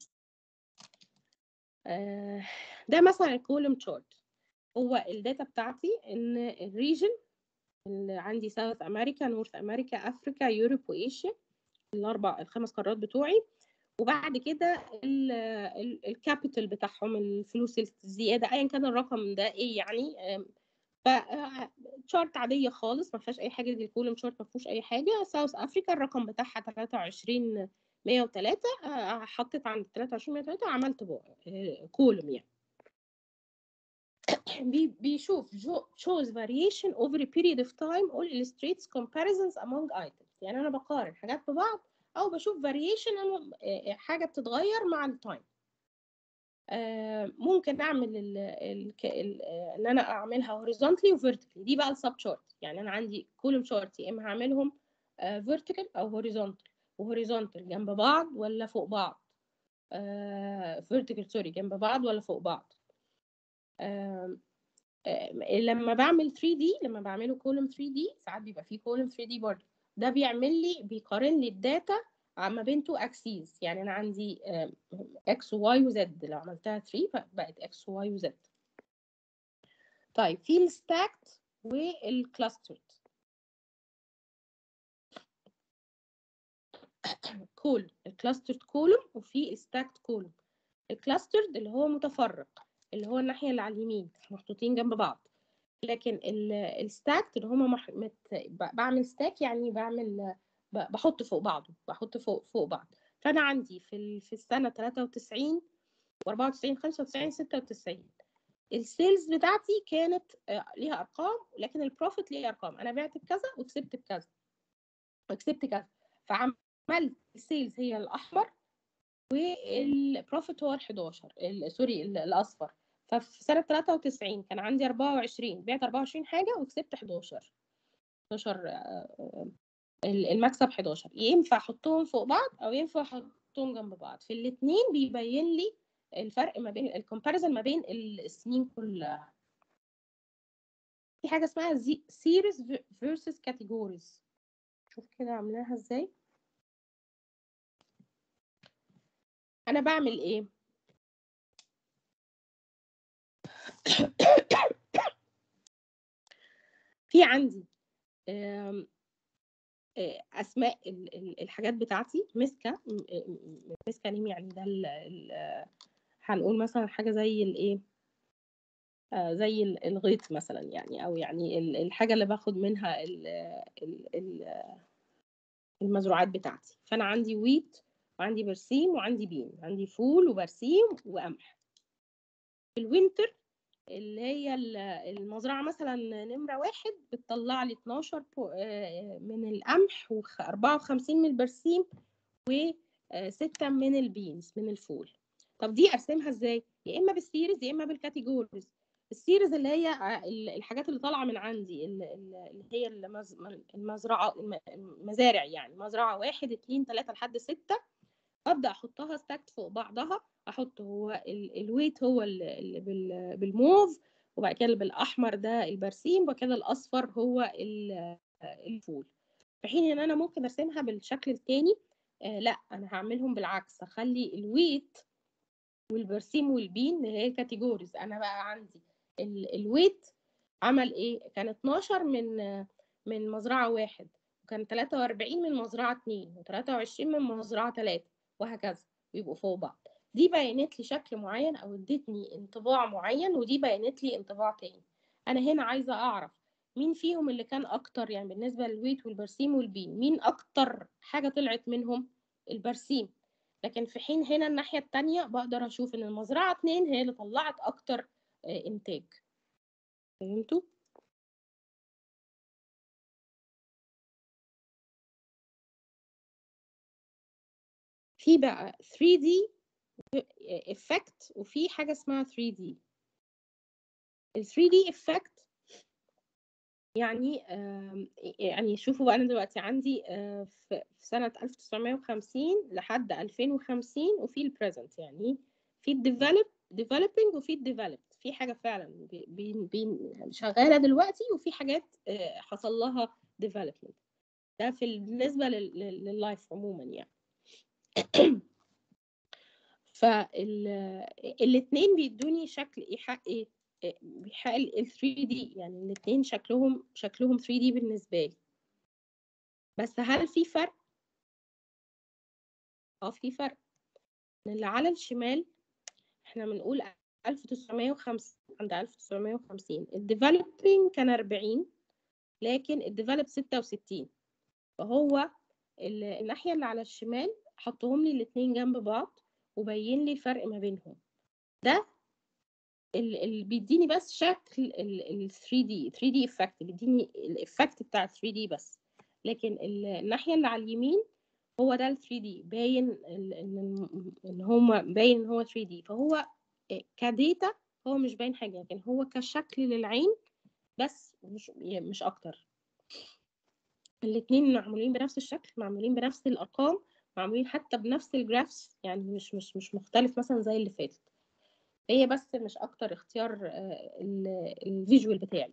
آه ده مثلا الكولوم تشارت هو الداتا بتاعتي ان الريجن اللي عندي ساوث امريكا نورث امريكا افريكا يوروب وايشيا الاربع الخمس قارات بتوعي وبعد كده الكابيتال بتاعهم الفلوس الزياده ايا كان الرقم ده ايه يعني ف شارت عاديه خالص ما فيهاش اي حاجه دي الكولوم شارت ما فيهوش اي حاجه ساوث افريكا الرقم بتاعها 23 103 آه، حطيت عند 23 103 عملت كولوم يعني بي- بيشوف جو- shows variation over a period of time or illustrates comparisons among items يعني انا بقارن حاجات ببعض او بشوف variation أنا- آه، حاجه بتتغير مع التايم ممكن اعمل ال ال ال آه، ان انا اعملها horizontally و vertically دي بقى السب شارت يعني انا عندي كولوم شارت يا اما هعملهم آه، vertical او horizontal وhorizontal جنب بعض ولا فوق بعض آه، vertical سوري جنب بعض ولا فوق بعض آم، آم، لما بعمل 3 دي لما بعمله كولوم 3 دي ساعات بيبقى فيه كولوم 3 دي برضه ده بيعمل لي بيقارن لي الداتا ما بين تو اكسيز يعني انا عندي اكس وواي وزد لو عملتها 3 بقت اكس وواي وزد طيب في الستاكت والكلاسترد كولوم الكلاسترد كولوم وفي الستاكت كولوم الكلاسترد اللي هو متفرق اللي هو الناحيه اللي على اليمين محطوطين جنب بعض لكن الستاكت اللي هما مح... مت... ب- بعمل ستاك يعني بعمل ب- بحط فوق بعضه بحط فوق فوق بعض فانا عندي في ال... في السنه 93 و94 95 96 السيلز بتاعتي كانت آه، ليها ارقام لكن البروفيت ليه ارقام انا بعت بكذا وكسبت بكذا وكسبت كذا فعملت السيلز هي الاحمر والبروفيت هو ال 11 ال- سوري ال- الاصفر ففي سنه 93 كان عندي 24 بعت 24 حاجه وكسبت 11 11 آه، ال- المكسب 11 ينفع احطهم فوق بعض او ينفع احطهم جنب بعض في الاثنين بيبين لي الفرق ما بين الكومباريزن ما بين السنين كلها في حاجه اسمها سيريز فيرسز كاتيجوريز شوف كده عاملاها ازاي انا بعمل ايه في عندي آم، آه، اسماء ال- ال- الحاجات بتاعتي مسكه م- م- مسكه نيم يعني ده ال- ال- هنقول مثلا حاجه زي الايه آه، زي ال- الغيط مثلا يعني او يعني ال- الحاجه اللي باخد منها ال- ال- ال- المزروعات بتاعتي فانا عندي ويت وعندي برسيم وعندي بين عندي فول وبرسيم وقمح في الوينتر اللي هي ال- المزرعة مثلا نمرة واحد بتطلع لي 12 بو- آه، من القمح و54 من البرسيم وستة من البينز من الفول طب دي ارسمها ازاي يا اما بالسيريز يا اما بالكاتيجوريز السيريز اللي هي ع- ال- الحاجات اللي طالعه من عندي ال- ال- اللي هي المز- المزرعه الم- المزارع يعني مزرعه واحد اتنين تلاته لحد سته ابدا احطها ستاكت فوق بعضها احط هو ال- الويت هو ال- ال- بال- بالموف وبعد كده اللي بالاحمر ده البرسيم وبعد كده الاصفر هو ال- الفول في حين ان انا ممكن ارسمها بالشكل التاني آه لا انا هعملهم بالعكس اخلي الويت والبرسيم والبين اللي هي الكاتيجوريز انا بقى عندي ال- الويت عمل ايه كان 12 من آه، من مزرعة واحد وكان 43 من مزرعة اتنين و23 من مزرعة تلاتة وهكذا ويبقوا فوق بعض دي بينت لي شكل معين او ادتني انطباع معين ودي بينت لي انطباع تاني انا هنا عايزة اعرف مين فيهم اللي كان اكتر يعني بالنسبة للويت والبرسيم والبين مين اكتر حاجة طلعت منهم البرسيم لكن في حين هنا الناحية التانية بقدر اشوف ان المزرعة اتنين هي اللي طلعت اكتر آه، انتاج فهمتوا؟ في بقى 3D effect وفي حاجة اسمها 3D ال 3D effect يعني آم، يعني شوفوا بقى أنا دلوقتي عندي آه، في في سنة 1950 لحد 2050 وفي ال present يعني في ال develop developing وفي ال developed في حاجة فعلا بي- بين بين شغالة دلوقتي وفي حاجات آه، حصل لها development ده في ال- بالنسبة لل- لل- لللايف عموما يعني فالاثنين بيدوني شكل ايحاء ايه إيه، بيحاء ال 3 دي يعني الاثنين شكلهم شكلهم 3 دي بالنسبه لي بس هل في فرق اه في فرق اللي على الشمال احنا بنقول 1950 عند 1950 الديفلوبينج كان 40 لكن الديفلوب 66 فهو ال- الناحية اللي على الشمال حطهم لي الاتنين جنب بعض وبين لي الفرق ما بينهم ده اللي بيديني بس شكل ال 3 دي 3 دي افكت بيديني الافكت بتاع 3 دي بس لكن ال- الناحية اللي على اليمين هو ده ال 3 دي باين ال- ان ان هو باين ان هو 3 دي فهو كديتا هو مش باين حاجة لكن هو كشكل للعين بس مش مش اكتر الاتنين معمولين بنفس الشكل معمولين بنفس الارقام معمولين حتى بنفس الجرافس يعني مش مش مش مختلف مثلا زي اللي فاتت هي بس مش اكتر اختيار الفيجوال بتاعي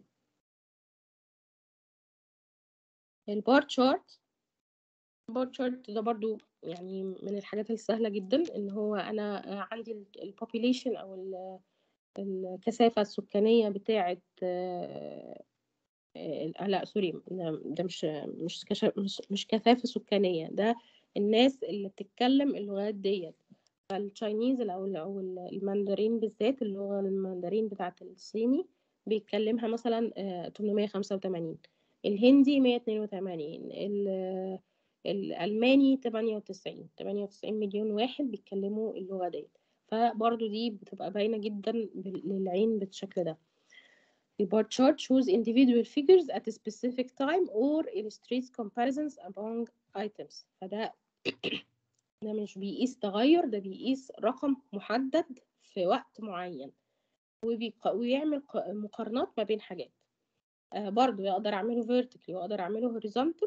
البار تشارت البار تشارت ده برضو يعني من الحاجات السهلة جدا ان هو انا عندي البوبيليشن او ال- الكثافة السكانية بتاعة آه، آه، لا سوري ده ده مش مش كش- مش مش كثافة سكانية ده الناس اللي بتتكلم اللغات ديت فالتشاينيز او ال- او ال- الماندرين بالذات اللغة الماندرين بتاعت الصيني بيتكلمها مثلا آه، 885 الهندي 182 ال- الألماني 98 98 مليون واحد بيتكلموا اللغة ديت فبرضو دي بتبقى باينة جدا بال- للعين بالشكل ده The bar chart shows individual figures at a specific time or illustrates comparisons among items فده ده مش بيقيس تغير ده بيقيس رقم محدد في وقت معين وبيق... ويعمل ق- مقارنات ما بين حاجات آه برضو يقدر اعمله vertically واقدر اعمله horizontal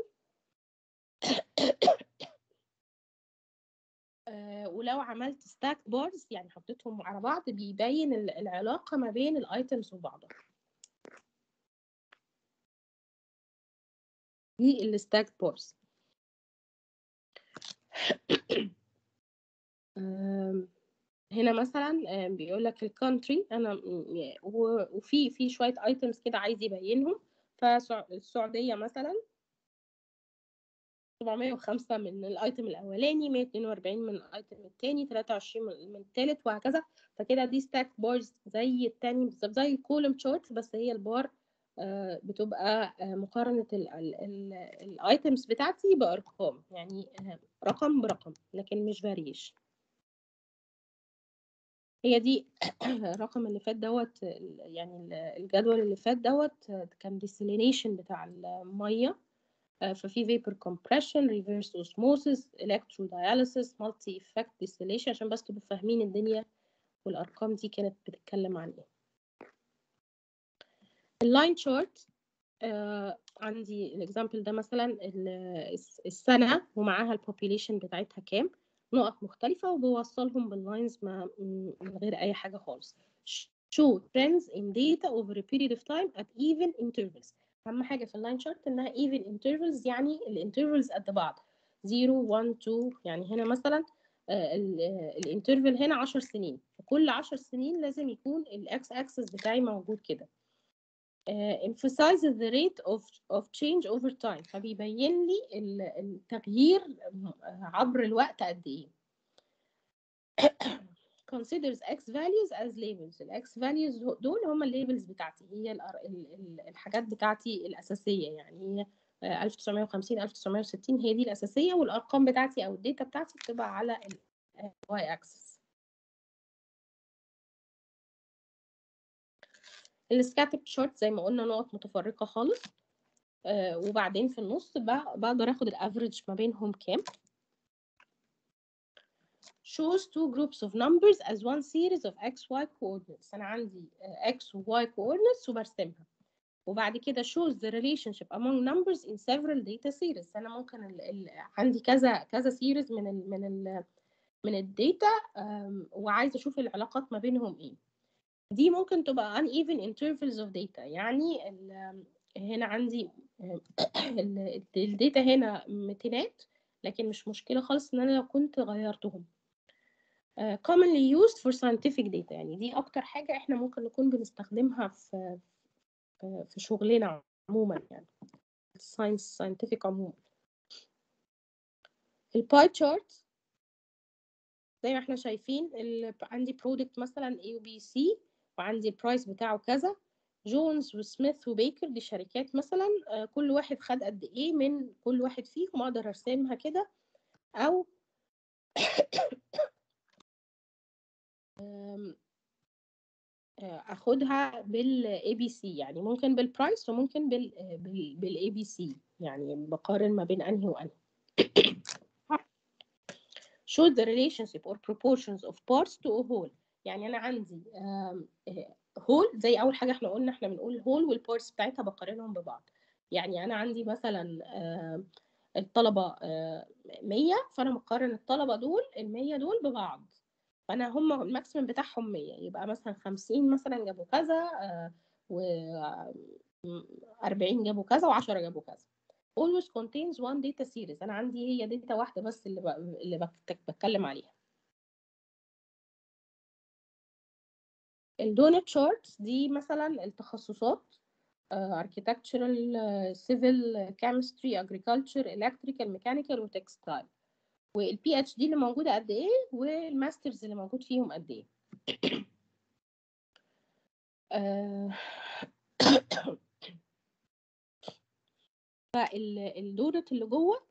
آه ولو عملت stack bars يعني حطيتهم على بعض بيبين ال- العلاقة ما بين الايتمز وبعضها دي الستاك بارز هنا مثلا آم، بيقول لك الكونتري انا م- و- وفي في شويه ايتمز كده عايز يبينهم فالسعوديه مثلا 705 من الايتم الاولاني 142 من الايتم الثاني 23 من من الثالث وهكذا فكده دي ستاك بارز زي الثاني بالظبط زي الكولوم تشارت بس هي البار آه، بتبقى آه، مقارنة الايتمز بتاعتي بأرقام يعني آه، رقم برقم لكن مش فاريشن هي دي الرقم اللي فات دوت ال- يعني ال- الجدول اللي فات دوت آه، كان ديسيلينيشن بتاع المية آه، ففي vapor compression reverse osmosis electrodialysis multi effect distillation عشان بس تبقوا فاهمين الدنيا والأرقام دي كانت بتتكلم عن ايه اللاين شارت آه عندي الاكزامبل ده مثلا ال- الس- السنة ومعاها البوبيليشن بتاعتها كام نقط مختلفة وبوصلهم باللاينز ما من غير أي حاجة خالص show trends in data over a period of time at even intervals أهم حاجة في اللاين شارت إنها even intervals يعني الانترفلز قد بعض 0 1 2 يعني هنا مثلا الانترفل هنا 10 سنين فكل 10 سنين لازم يكون الاكس اكسس بتاعي موجود كده uh, emphasizes the rate of of change over time فبيبين لي ال- التغيير عبر الوقت قد ايه considers x values as labels ال x values هو- دول هم الليبلز بتاعتي هي ال ال ال الحاجات بتاعتي الأساسية يعني هي آه، 1950 1960 هي دي الأساسية والأرقام بتاعتي أو الداتا بتاعتي بتبقى على ال y axis السكاتر شورت زي ما قلنا نقط متفرقة خالص آه، وبعدين في النص بق- بقدر اخد الافريج ما بينهم كام shows two groups of numbers as one series of x y coordinates انا عندي آه، x و y coordinates وبرسمها وبعد كده shows the relationship among numbers in several data series انا ممكن ال ال عندي كذا كذا series من ال من ال من الداتا وعايزه اشوف العلاقات ما بينهم ايه دي ممكن تبقى uneven intervals of data يعني ال- هنا عندي ال- الداتا هنا ميتينات لكن مش مشكلة خالص ان انا لو كنت غيرتهم آه، commonly used for scientific data يعني دي اكتر حاجة احنا ممكن نكون بنستخدمها في في في شغلنا عموما يعني science scientific عموما الباي chart زي ما احنا شايفين ال- عندي برودكت مثلا A و B C وعندي البرايس بتاعه كذا جونز وسميث وبيكر دي شركات مثلا آه، كل واحد خد قد ايه من كل واحد فيهم اقدر ارسمها كده او آم، آه، اخدها بالاي بي سي يعني ممكن بالبرايس وممكن بال بالاي بي سي يعني بقارن ما بين انهي وانهي show the relationship or proportions of parts to a whole يعني انا عندي هول زي اول حاجه احنا قلنا احنا بنقول هول والبارتس بتاعتها بقارنهم ببعض يعني انا عندي مثلا آم، الطلبه آه، 100 فانا بقارن الطلبه دول ال 100 دول ببعض فانا هم الماكسيمم بتاعهم 100 يبقى مثلا 50 مثلا جابوا كذا و 40 جابوا كذا و10 جابوا كذا always contains one data series انا عندي هي داتا واحده بس اللي ب... اللي بك- بتكلم عليها الدونت شارتس دي مثلا التخصصات آه، architectural آه، civil chemistry agriculture electrical mechanical وتكستايل والبي اتش دي اللي موجوده قد ايه والماسترز اللي موجود فيهم قد ايه آه، فالدونت اللي جوه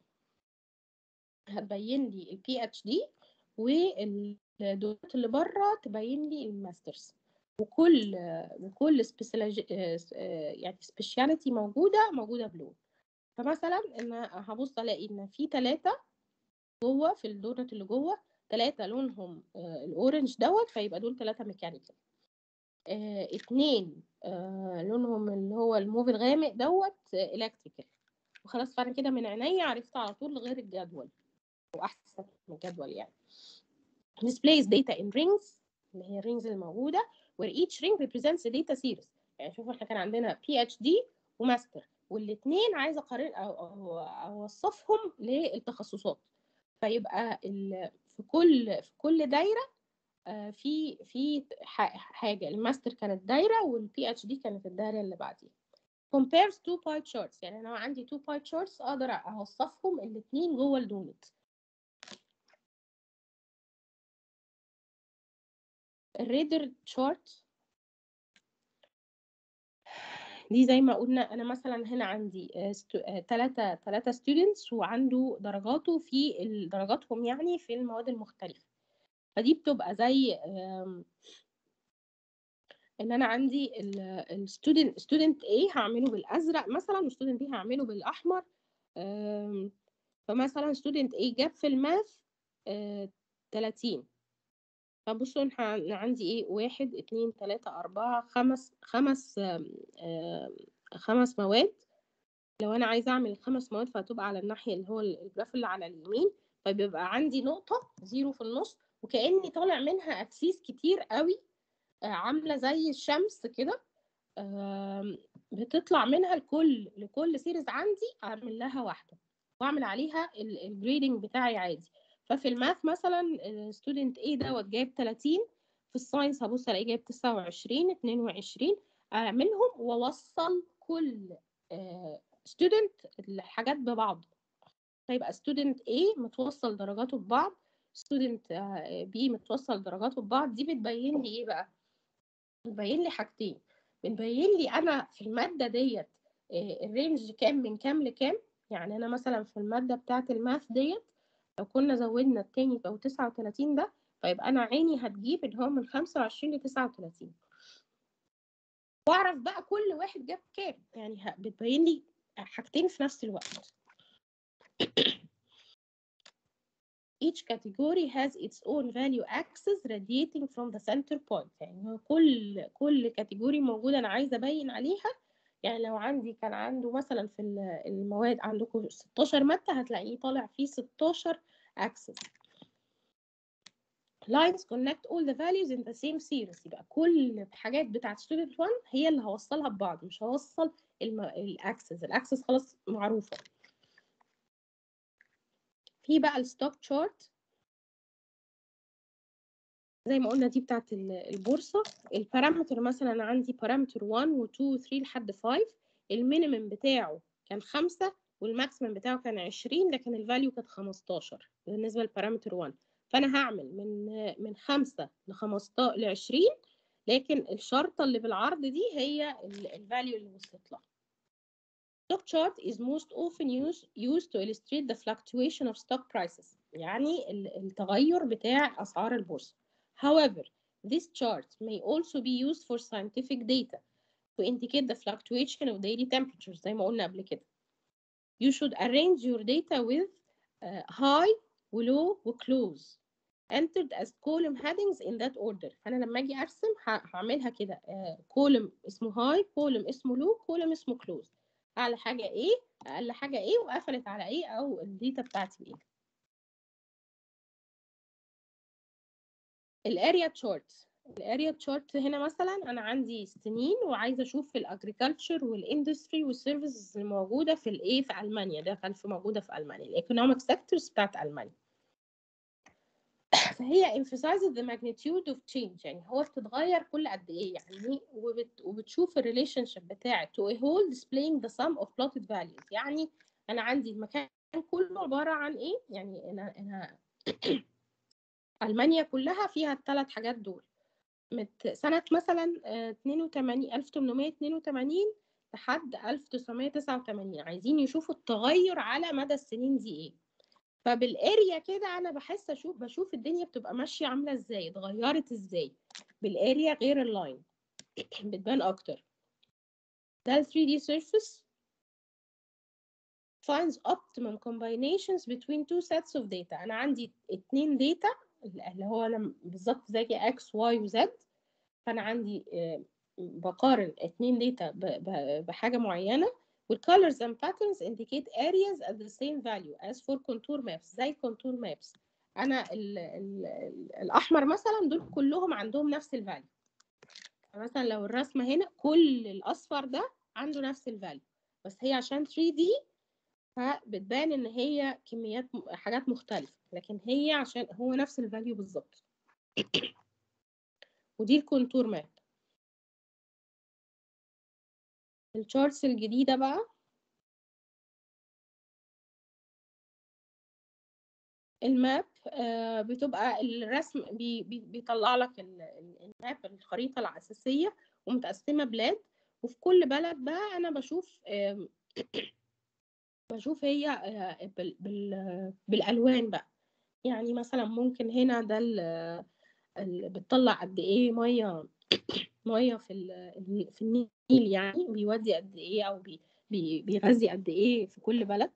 هتبين لي البي اتش دي والدونت اللي بره تبين لي الماسترز وكل وكل سبيشالج يعني سبيشاليتي موجوده موجوده بلون فمثلا ان هبص الاقي ان في ثلاثه جوه في الدونت اللي جوه ثلاثه لونهم آه، الاورنج دوت فيبقى دول ثلاثه ميكانيكال آه، اتنين آه، لونهم اللي هو الموف الغامق دوت الكتريكال وخلاص فانا كده من عينيا عرفت على طول غير الجدول واحسن من الجدول يعني displays data in rings اللي هي الرينجز الموجوده where each ring represents a data series يعني شوفوا احنا كان عندنا بي اتش دي وماستر والاثنين عايزه اقارن او أو اوصفهم للتخصصات فيبقى ال... في كل في كل دايره آه، في في ح- حاجه الماستر كانت دايره والبي اتش دي كانت الدايره اللي بعديها compares two pie charts يعني انا عندي two pie charts اقدر اوصفهم الاثنين جوه الدونت الريدر تشارت دي زي ما قلنا انا مثلا هنا عندي ثلاثة ثلاثة ستودنتس وعنده درجاته في ال- درجاتهم يعني في المواد المختلفة فدي بتبقى زي آم، ان انا عندي الستودنت ستودنت A هعمله بالازرق مثلا وستودنت B هعمله بالاحمر آم، فمثلا ستودنت A جاب في الماث آه، 30 فبصوا انا أنا عندي ايه واحد اتنين تلاتة اربعة خمس خمس آم، آم، خمس مواد لو انا عايزه اعمل الخمس مواد فهتبقى على الناحيه اللي هو الجراف اللي على اليمين فبيبقى عندي نقطه زيرو في النص وكاني طالع منها اكسيس كتير قوي آه، عامله زي الشمس كده آم، بتطلع منها لكل لكل سيريز عندي اعمل لها واحده واعمل عليها الجريدنج بتاعي عادي ففي الماث مثلا ستودنت A دوت جايب 30 في الساينس هبص الاقيه جايب 29 22 اعملهم واوصل كل ستودنت الحاجات ببعض فيبقى ستودنت A متوصل درجاته ببعض ستودنت B متوصل درجاته ببعض دي بتبين لي ايه بقى بتبين لي حاجتين بتبين لي انا في الماده ديت آه، الرينج كام من كام لكام يعني انا مثلا في الماده بتاعه الماث ديت لو كنا زودنا التاني او 39 ده فيبقى انا عيني هتجيب ان هو من 25 ل 39 واعرف بقى كل واحد جاب كام يعني ه- بتبين لي حاجتين في نفس الوقت each category has its own value axis radiating from the center point يعني هو كل كل كاتيجوري موجودة أنا عايزة أبين عليها يعني لو عندي كان عنده مثلا في ال- المواد عندكم 16 مادة هتلاقيه طالع فيه 16 axis lines connect all the values in the same series يبقى كل الحاجات بتاعت student 1 هي اللي هوصلها ببعض مش هوصل الاكسس الاكسس خلاص معروفة في بقى الستوك تشارت زي ما قلنا دي بتاعت ال- البورصة البارامتر مثلا أنا عندي بارامتر 1 و 2 و 3 لحد 5 المينيمم بتاعه كان 5 والماكسيمم بتاعه كان 20 لكن الفاليو كانت 15 بالنسبة للبارامتر 1 فانا هعمل من من 5 ل 15 ل 20 لكن الشرطه اللي بالعرض دي هي الفاليو اللي وصلت لها Stock chart is most often used, used to illustrate the fluctuation of stock prices يعني التغير بتاع أسعار البورصة. However, this chart may also be used for scientific data to indicate the fluctuation of daily temperatures زي ما قلنا قبل كده. You should arrange your data with uh, high low و close entered as column headings in that order. فأنا لما أجي أرسم هعملها كده uh, column اسمه high, column اسمه low, column اسمه close. اعلى حاجه ايه اقل حاجه ايه وقفلت على ايه او الداتا بتاعتي ايه الاريا تشارت الاريا تشارت هنا مثلا انا عندي سنين وعايزه اشوف الاجريكلتشر والاندستري والسيرفيسز اللي موجوده في الايه في المانيا ده كان في موجوده في المانيا الايكونوميك سيكتورز بتاعت المانيا فهي emphasizes the magnitude of change يعني هو بتتغير كل قد ايه يعني وبت وبتشوف الريليشن شيب بتاع to a whole displaying the sum of plotted values يعني انا عندي المكان كله عباره عن ايه يعني انا انا المانيا كلها فيها الثلاث حاجات دول مت سنه مثلا 82 1882 لحد 1989 عايزين يشوفوا التغير على مدى السنين دي ايه فبالاريا كده انا بحس اشوف بشوف الدنيا بتبقى ماشيه عامله ازاي اتغيرت ازاي بالاريا غير اللاين بتبان اكتر ده ال 3D surface finds optimum combinations between two sets of data انا عندي اتنين داتا اللي هو انا بالظبط زي x y و z فانا عندي بقارن اتنين داتا بحاجه معينه والcolors and patterns indicate areas at the same value as for contour maps زي contour maps انا ال ال ال الاحمر مثلا دول كلهم عندهم نفس الفاليو مثلا لو الرسمه هنا كل الاصفر ده عنده نفس الفاليو بس هي عشان 3D فبتبان ان هي كميات حاجات مختلفه لكن هي عشان هو نفس الفاليو بالظبط ودي الكونتور ماب الشارتس الجديدة بقى الماب آه بتبقى الرسم بي بي بيطلع لك الماب الخريطة الأساسية ومتقسمة بلاد وفي كل بلد بقى أنا بشوف آه بشوف هي آه بال بال بالألوان بقى يعني مثلا ممكن هنا ده بتطلع قد إيه مية ميه في في النيل يعني بيودي قد ايه او بي بي بيغذي قد ايه في كل بلد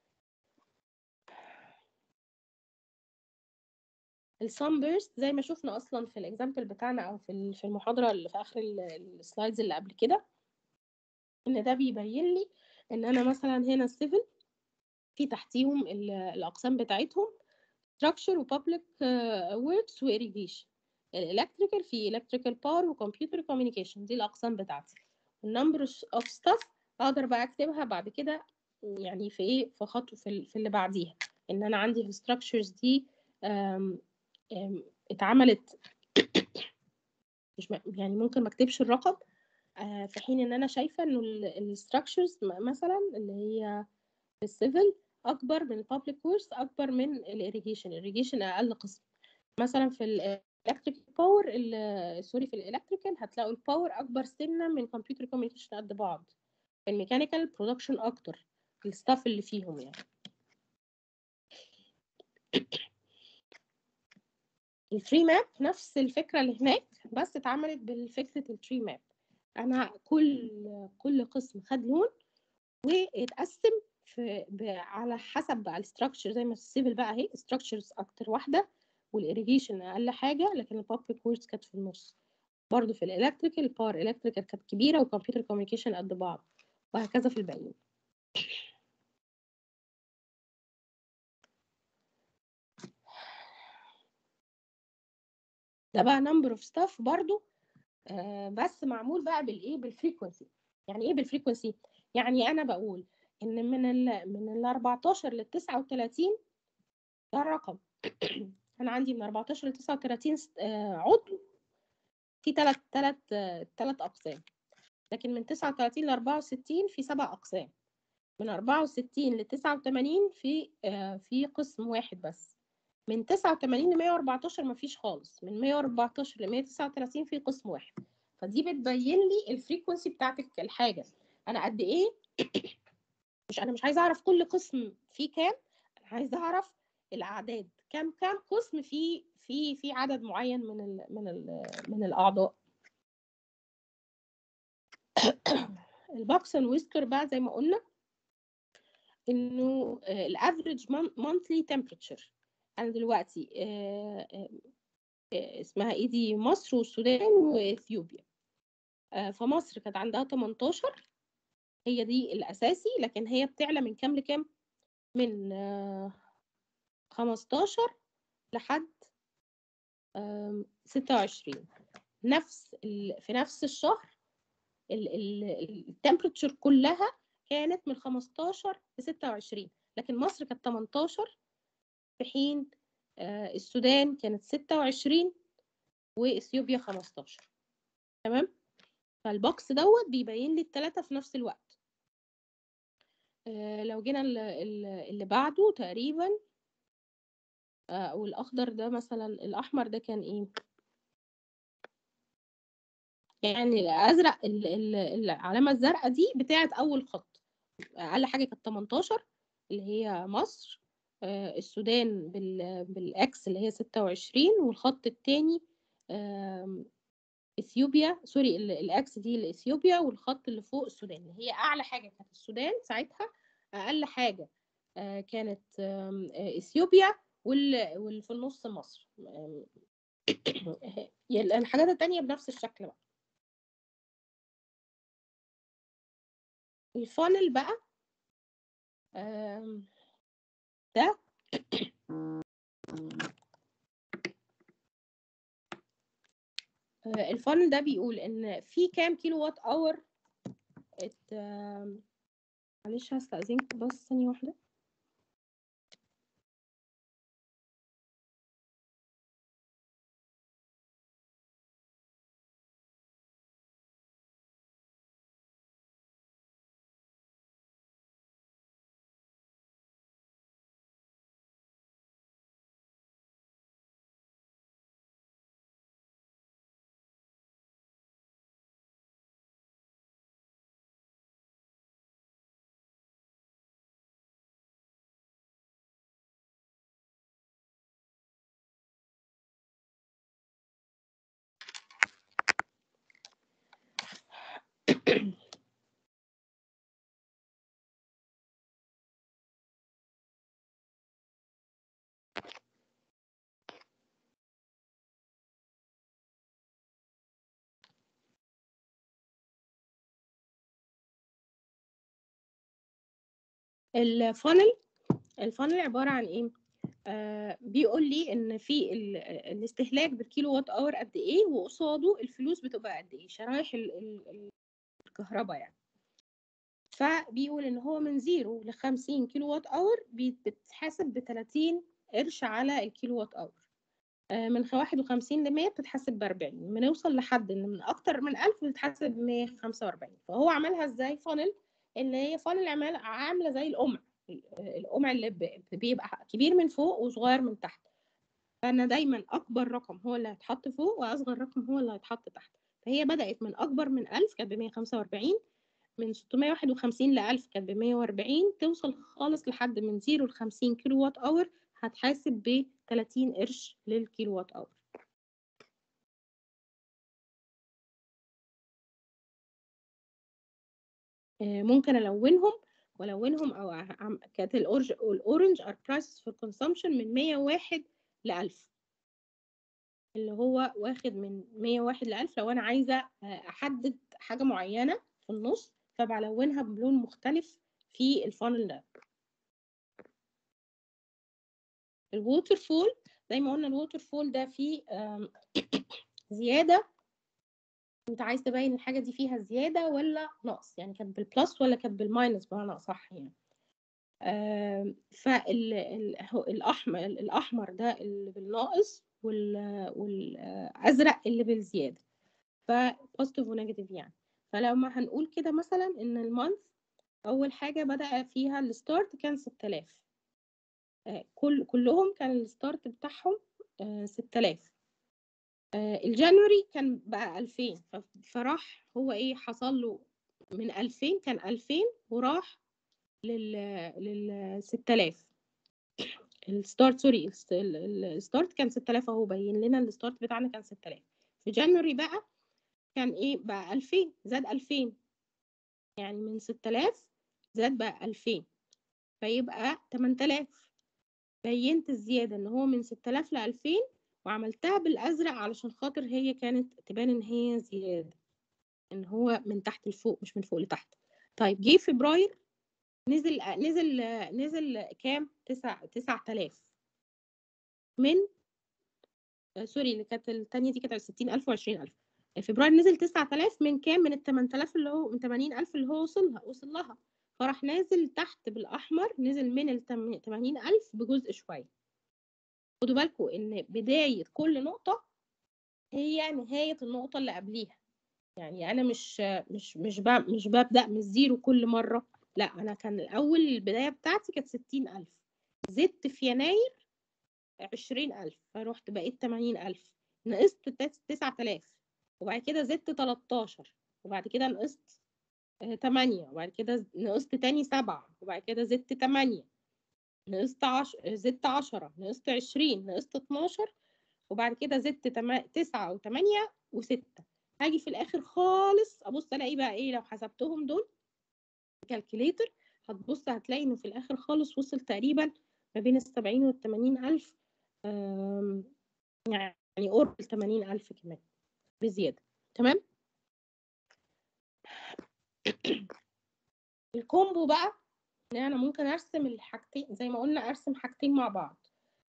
السان بيرست زي ما شفنا اصلا في الاكزامبل بتاعنا او في في المحاضره اللي في اخر السلايدز اللي قبل كده ان ده بيبين لي ان انا مثلا هنا السيفل في تحتيهم الاقسام بتاعتهم structure وبابليك works وإيريجيشن الالكتريكال في الكتريكال باور وكمبيوتر كوميونيكيشن دي الاقسام بتاعتي النمبر اوف ستاف اقدر بقى اكتبها بعد كده يعني في ايه في خطوه في, في اللي بعديها ان انا عندي الستراكشرز دي أم أم اتعملت مش يعني ممكن ما اكتبش الرقم في حين ان انا شايفه انه الستراكشرز مثلا اللي هي في السيفل اكبر من البابليك وورس اكبر من الاريجيشن الاريجيشن اقل قسم مثلا في الالكتريك باور سوري في الالكتريكال هتلاقوا الباور اكبر سنه من كمبيوتر كوميونيكيشن قد بعض الميكانيكال برودكشن اكتر الستاف اللي فيهم يعني التري ماب نفس الفكره اللي هناك بس اتعملت بالفكره التري ماب انا كل كل قسم خد لون واتقسم في على حسب بقى الستراكشر زي ما السيفل بقى اهي ستراكشرز اكتر واحده والإيريجيشن أقل حاجة لكن البابليك وورز كانت في النص برضه في الإلكتريكال الباور إلكتريكال كانت كبيرة والكمبيوتر كوميونيكيشن قد بعض وهكذا في الباقيين ده بقى نمبر اوف ستاف برضه آه بس معمول بقى بالايه بالفريكونسي يعني ايه بالفريكونسي يعني انا بقول ان من ال من ال 14 لل 39 ده الرقم انا عندي من 14 ل 39 عضو في ثلاث ثلاث ثلاث اقسام لكن من 39 ل 64 في سبع اقسام من 64 ل 89 في في قسم واحد بس من 89 ل 114 مفيش خالص من 114 ل 139 في قسم واحد فدي بتبين لي الفريكونسي بتاعت الحاجه انا قد ايه مش انا مش عايزه اعرف كل قسم فيه كام انا عايزه اعرف الاعداد كام كام قسم فيه في في عدد معين من ال من ال من الاعضاء الباكس اند ويسكر بقى زي ما قلنا انه الافريج مانثلي تمبريتشر انا دلوقتي آه، آه، آه، اسمها ايه دي مصر والسودان واثيوبيا فمصر كانت عندها 18 هي دي الاساسي لكن هي بتعلى من كام لكام من 15 لحد 26 نفس في نفس الشهر التمبريتشر كلها كانت من 15 ل 26 لكن مصر كانت 18 في حين السودان كانت 26 واثيوبيا 15 تمام فالبوكس دوت بيبين لي الثلاثه في نفس الوقت لو جينا اللي بعده تقريبا والاخضر ده مثلا الاحمر ده كان ايه يعني الازرق العلامه الزرقاء دي بتاعه اول خط اقل حاجه كانت 18 اللي هي مصر السودان بالاكس اللي هي 26 والخط الثاني اثيوبيا سوري الاكس دي لاثيوبيا والخط اللي فوق السودان اللي هي اعلى حاجه كانت السودان ساعتها اقل حاجه كانت اثيوبيا واللي في النص مصر الحاجات التانية بنفس الشكل بقى الفانل بقى ده الفانل ده بيقول ان في كام كيلو وات اور ات معلش هستأذنكم بس ثانية واحدة الفانل الفانل عبارة عن ايه آه بيقول لي ان في الاستهلاك بالكيلو وات اور قد ايه وقصاده الفلوس بتبقى قد ايه شرايح الكهرباء يعني فبيقول ان هو من زيرو ل 50 كيلو وات اور بتتحاسب ب 30 قرش على الكيلو وات اور آه من 51 ل 100 بتتحاسب ب 40 بنوصل لحد ان من اكتر من 1000 بتتحاسب ب 145 فهو عملها ازاي فانل ان هي فانل عمال عامله زي القمع القمع اللي بيبقى كبير من فوق وصغير من تحت فانا دايما اكبر رقم هو اللي هيتحط فوق واصغر رقم هو اللي هيتحط تحت فهي بدات من اكبر من 1000 كانت ب 145 من 651 ل 1000 كانت ب 140 توصل خالص لحد من 0 ل 50 كيلو وات اور هتحاسب ب 30 قرش للكيلو وات اور ممكن الونهم والونهم او كانت الاورنج الاورنج ار برايسز فور كونسومشن من 101 ل 1000 اللي هو واخد من 101 ل 1000 لو انا عايزه احدد حاجه معينه في النص فبلونها بلون مختلف في الفانل ده الووتر فول زي ما قلنا الووتر فول ده فيه زياده انت عايز تبين الحاجه دي فيها زياده ولا نقص يعني كانت بالبلس ولا كانت بالماينس بمعنى اصح يعني آه فالاحمر الاحمر ده اللي بالناقص والازرق اللي بالزياده فبوزيتيف ونيجاتيف يعني فلو ما هنقول كده مثلا ان المانث اول حاجه بدا فيها الستارت كان 6000 آه، كل كلهم كان الستارت بتاعهم آه، 6000 آه، الجانوري كان بقى 2000 ف- فراح هو ايه حصل له من 2000 كان 2000 وراح لل لل 6000 الستارت سوري الست- ال- ال- الستارت كان 6000 اهو باين لنا الستارت بتاعنا كان 6000 في جانوري بقى كان ايه بقى 2000 زاد 2000 يعني من 6000 زاد بقى 2000 فيبقى 8000 بينت الزيادة ان هو من 6000 ل 2000 وعملتها بالازرق علشان خاطر هي كانت تبان ان هي زيادة ان هو من تحت لفوق مش من فوق لتحت طيب جه فبراير نزل نزل نزل كام 9 9000 من آه، سوري اللي كانت التانية دي كانت 60000 و20000 فبراير نزل 9000 من كام من ال 8000 اللي هو من 80000 اللي هو وصلها وصل لها فراح نازل تحت بالأحمر نزل من ال 80000 بجزء شوية خدوا بالكم إن بداية كل نقطة هي نهاية النقطة اللي قبليها يعني أنا مش مش مش ب- مش ببدأ من الزيرو كل مرة لا أنا كان الأول البداية بتاعتي كانت 60000 زدت في يناير 20000 فرحت بقيت 80000 نقصت 9000 وبعد كده زدت 13 وبعد كده نقصت 8 وبعد كده نقصت تاني 7 وبعد كده زدت 8 نقصت 10 زدت 10 نقصت 20 نقصت 12 وبعد كده زدت 9 و8 و6 هاجي في الاخر خالص ابص الاقي بقى ايه لو حسبتهم دول كالكوليتر هتبص هتلاقي انه في الاخر خالص وصل تقريبا ما بين ال 70 وال 80 الف آم، يعني قرب ال 80 الف كمان بزياده تمام الكومبو بقى ان انا ممكن ارسم الحاجتين زي ما قلنا ارسم حاجتين مع بعض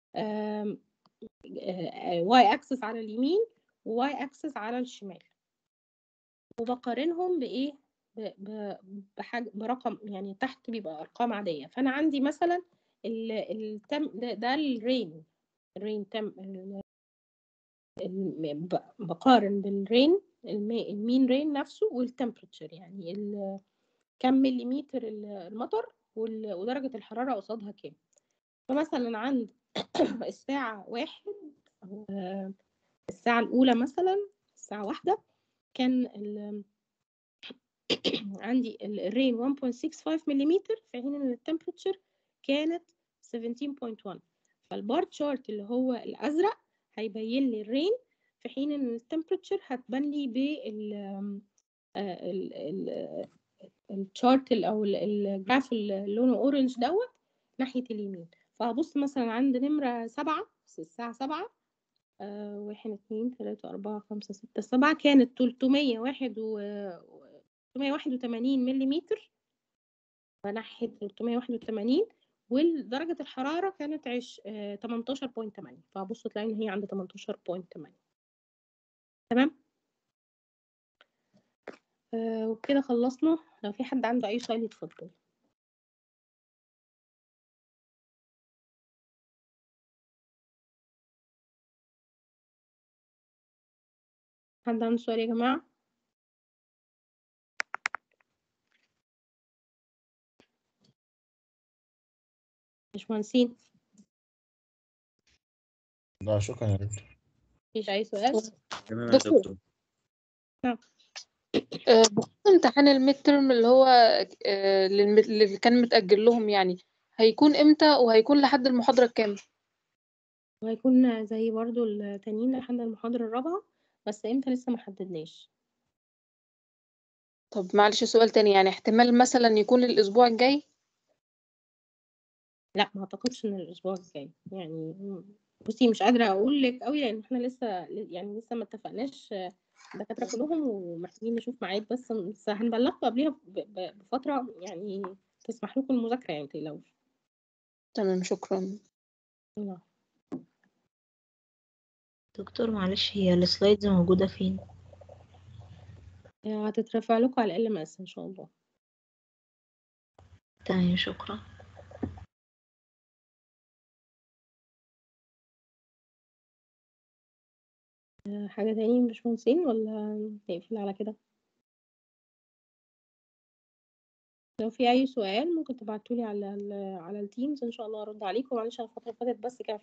واي اكسس على اليمين وواي اكسس على الشمال وبقارنهم بايه ب- ب- بحاجه برقم يعني تحت بيبقى ارقام عاديه فانا عندي مثلا ال- التم ده, ده الرين الرين تم ال- ال- ب- بقارن بالرين المي- المين رين نفسه والتمبريتشر يعني ال- كم مليمتر ال- المطر وال- ودرجة الحرارة قصادها كام فمثلا عند الساعة واحد أو الساعة الأولى مثلا الساعة واحدة كان ال- عندي ال- الرين 1.65 ملم في حين ان التمبريتشر كانت 17.1 فالبار تشارت اللي هو الازرق هيبين لي الرين في حين ان التمبريتشر هتبان لي بال الشارت او ال- الجراف اللي لونه اورنج دوت ناحية اليمين فهبص مثلا عند نمرة سبعة الساعة سبعة آه، واحد اتنين تلاتة أربعة خمسة ستة سبعة كانت تلتمية واحد و تلتمية واحد وتمانين مليمتر ناحية تلتمية واحد وتمانين ودرجة الحرارة كانت عش تمنتاشر بوينت تمانية فبصوا تلاقي إن هي عند تمنتاشر بوينت تمانية تمام آه وبكده خلصنا لو في حد عنده أي سؤال يتفضل حد عنده سؤال يا جماعة باشمهندسين لا شكرا يا دكتور مفيش أي سؤال تمام يا دكتور. دكتور آه، بخصوص امتحان الميد ترم اللي هو آه، للم- اللي كان متأجل لهم يعني هيكون امتى وهيكون لحد المحاضرة الكام وهيكون زي برضو التانيين لحد المحاضرة الرابعة بس امتى لسه محددناش طب معلش سؤال تاني يعني احتمال مثلا يكون الأسبوع الجاي لا ما اعتقدش ان الاسبوع الجاي يعني بصي مش قادره اقول لك قوي لان احنا لسه يعني لسه ما اتفقناش الدكاتره كلهم ومحتاجين نشوف ميعاد بس بس هنبلغكم قبلها ب- ب- بفتره يعني تسمح لكم المذاكره يعني متقلقوش تمام شكرا لا. دكتور معلش هي السلايدز موجودة فين؟ هتترفع لكم على ال اس ان شاء الله تمام شكرا حاجه تاني مش مهندسين ولا نقفل على كده لو في اي سؤال ممكن تبعتولي على ال على التيمز ان شاء الله ارد عليكم معلش انا الفتره اللي فاتت بس كان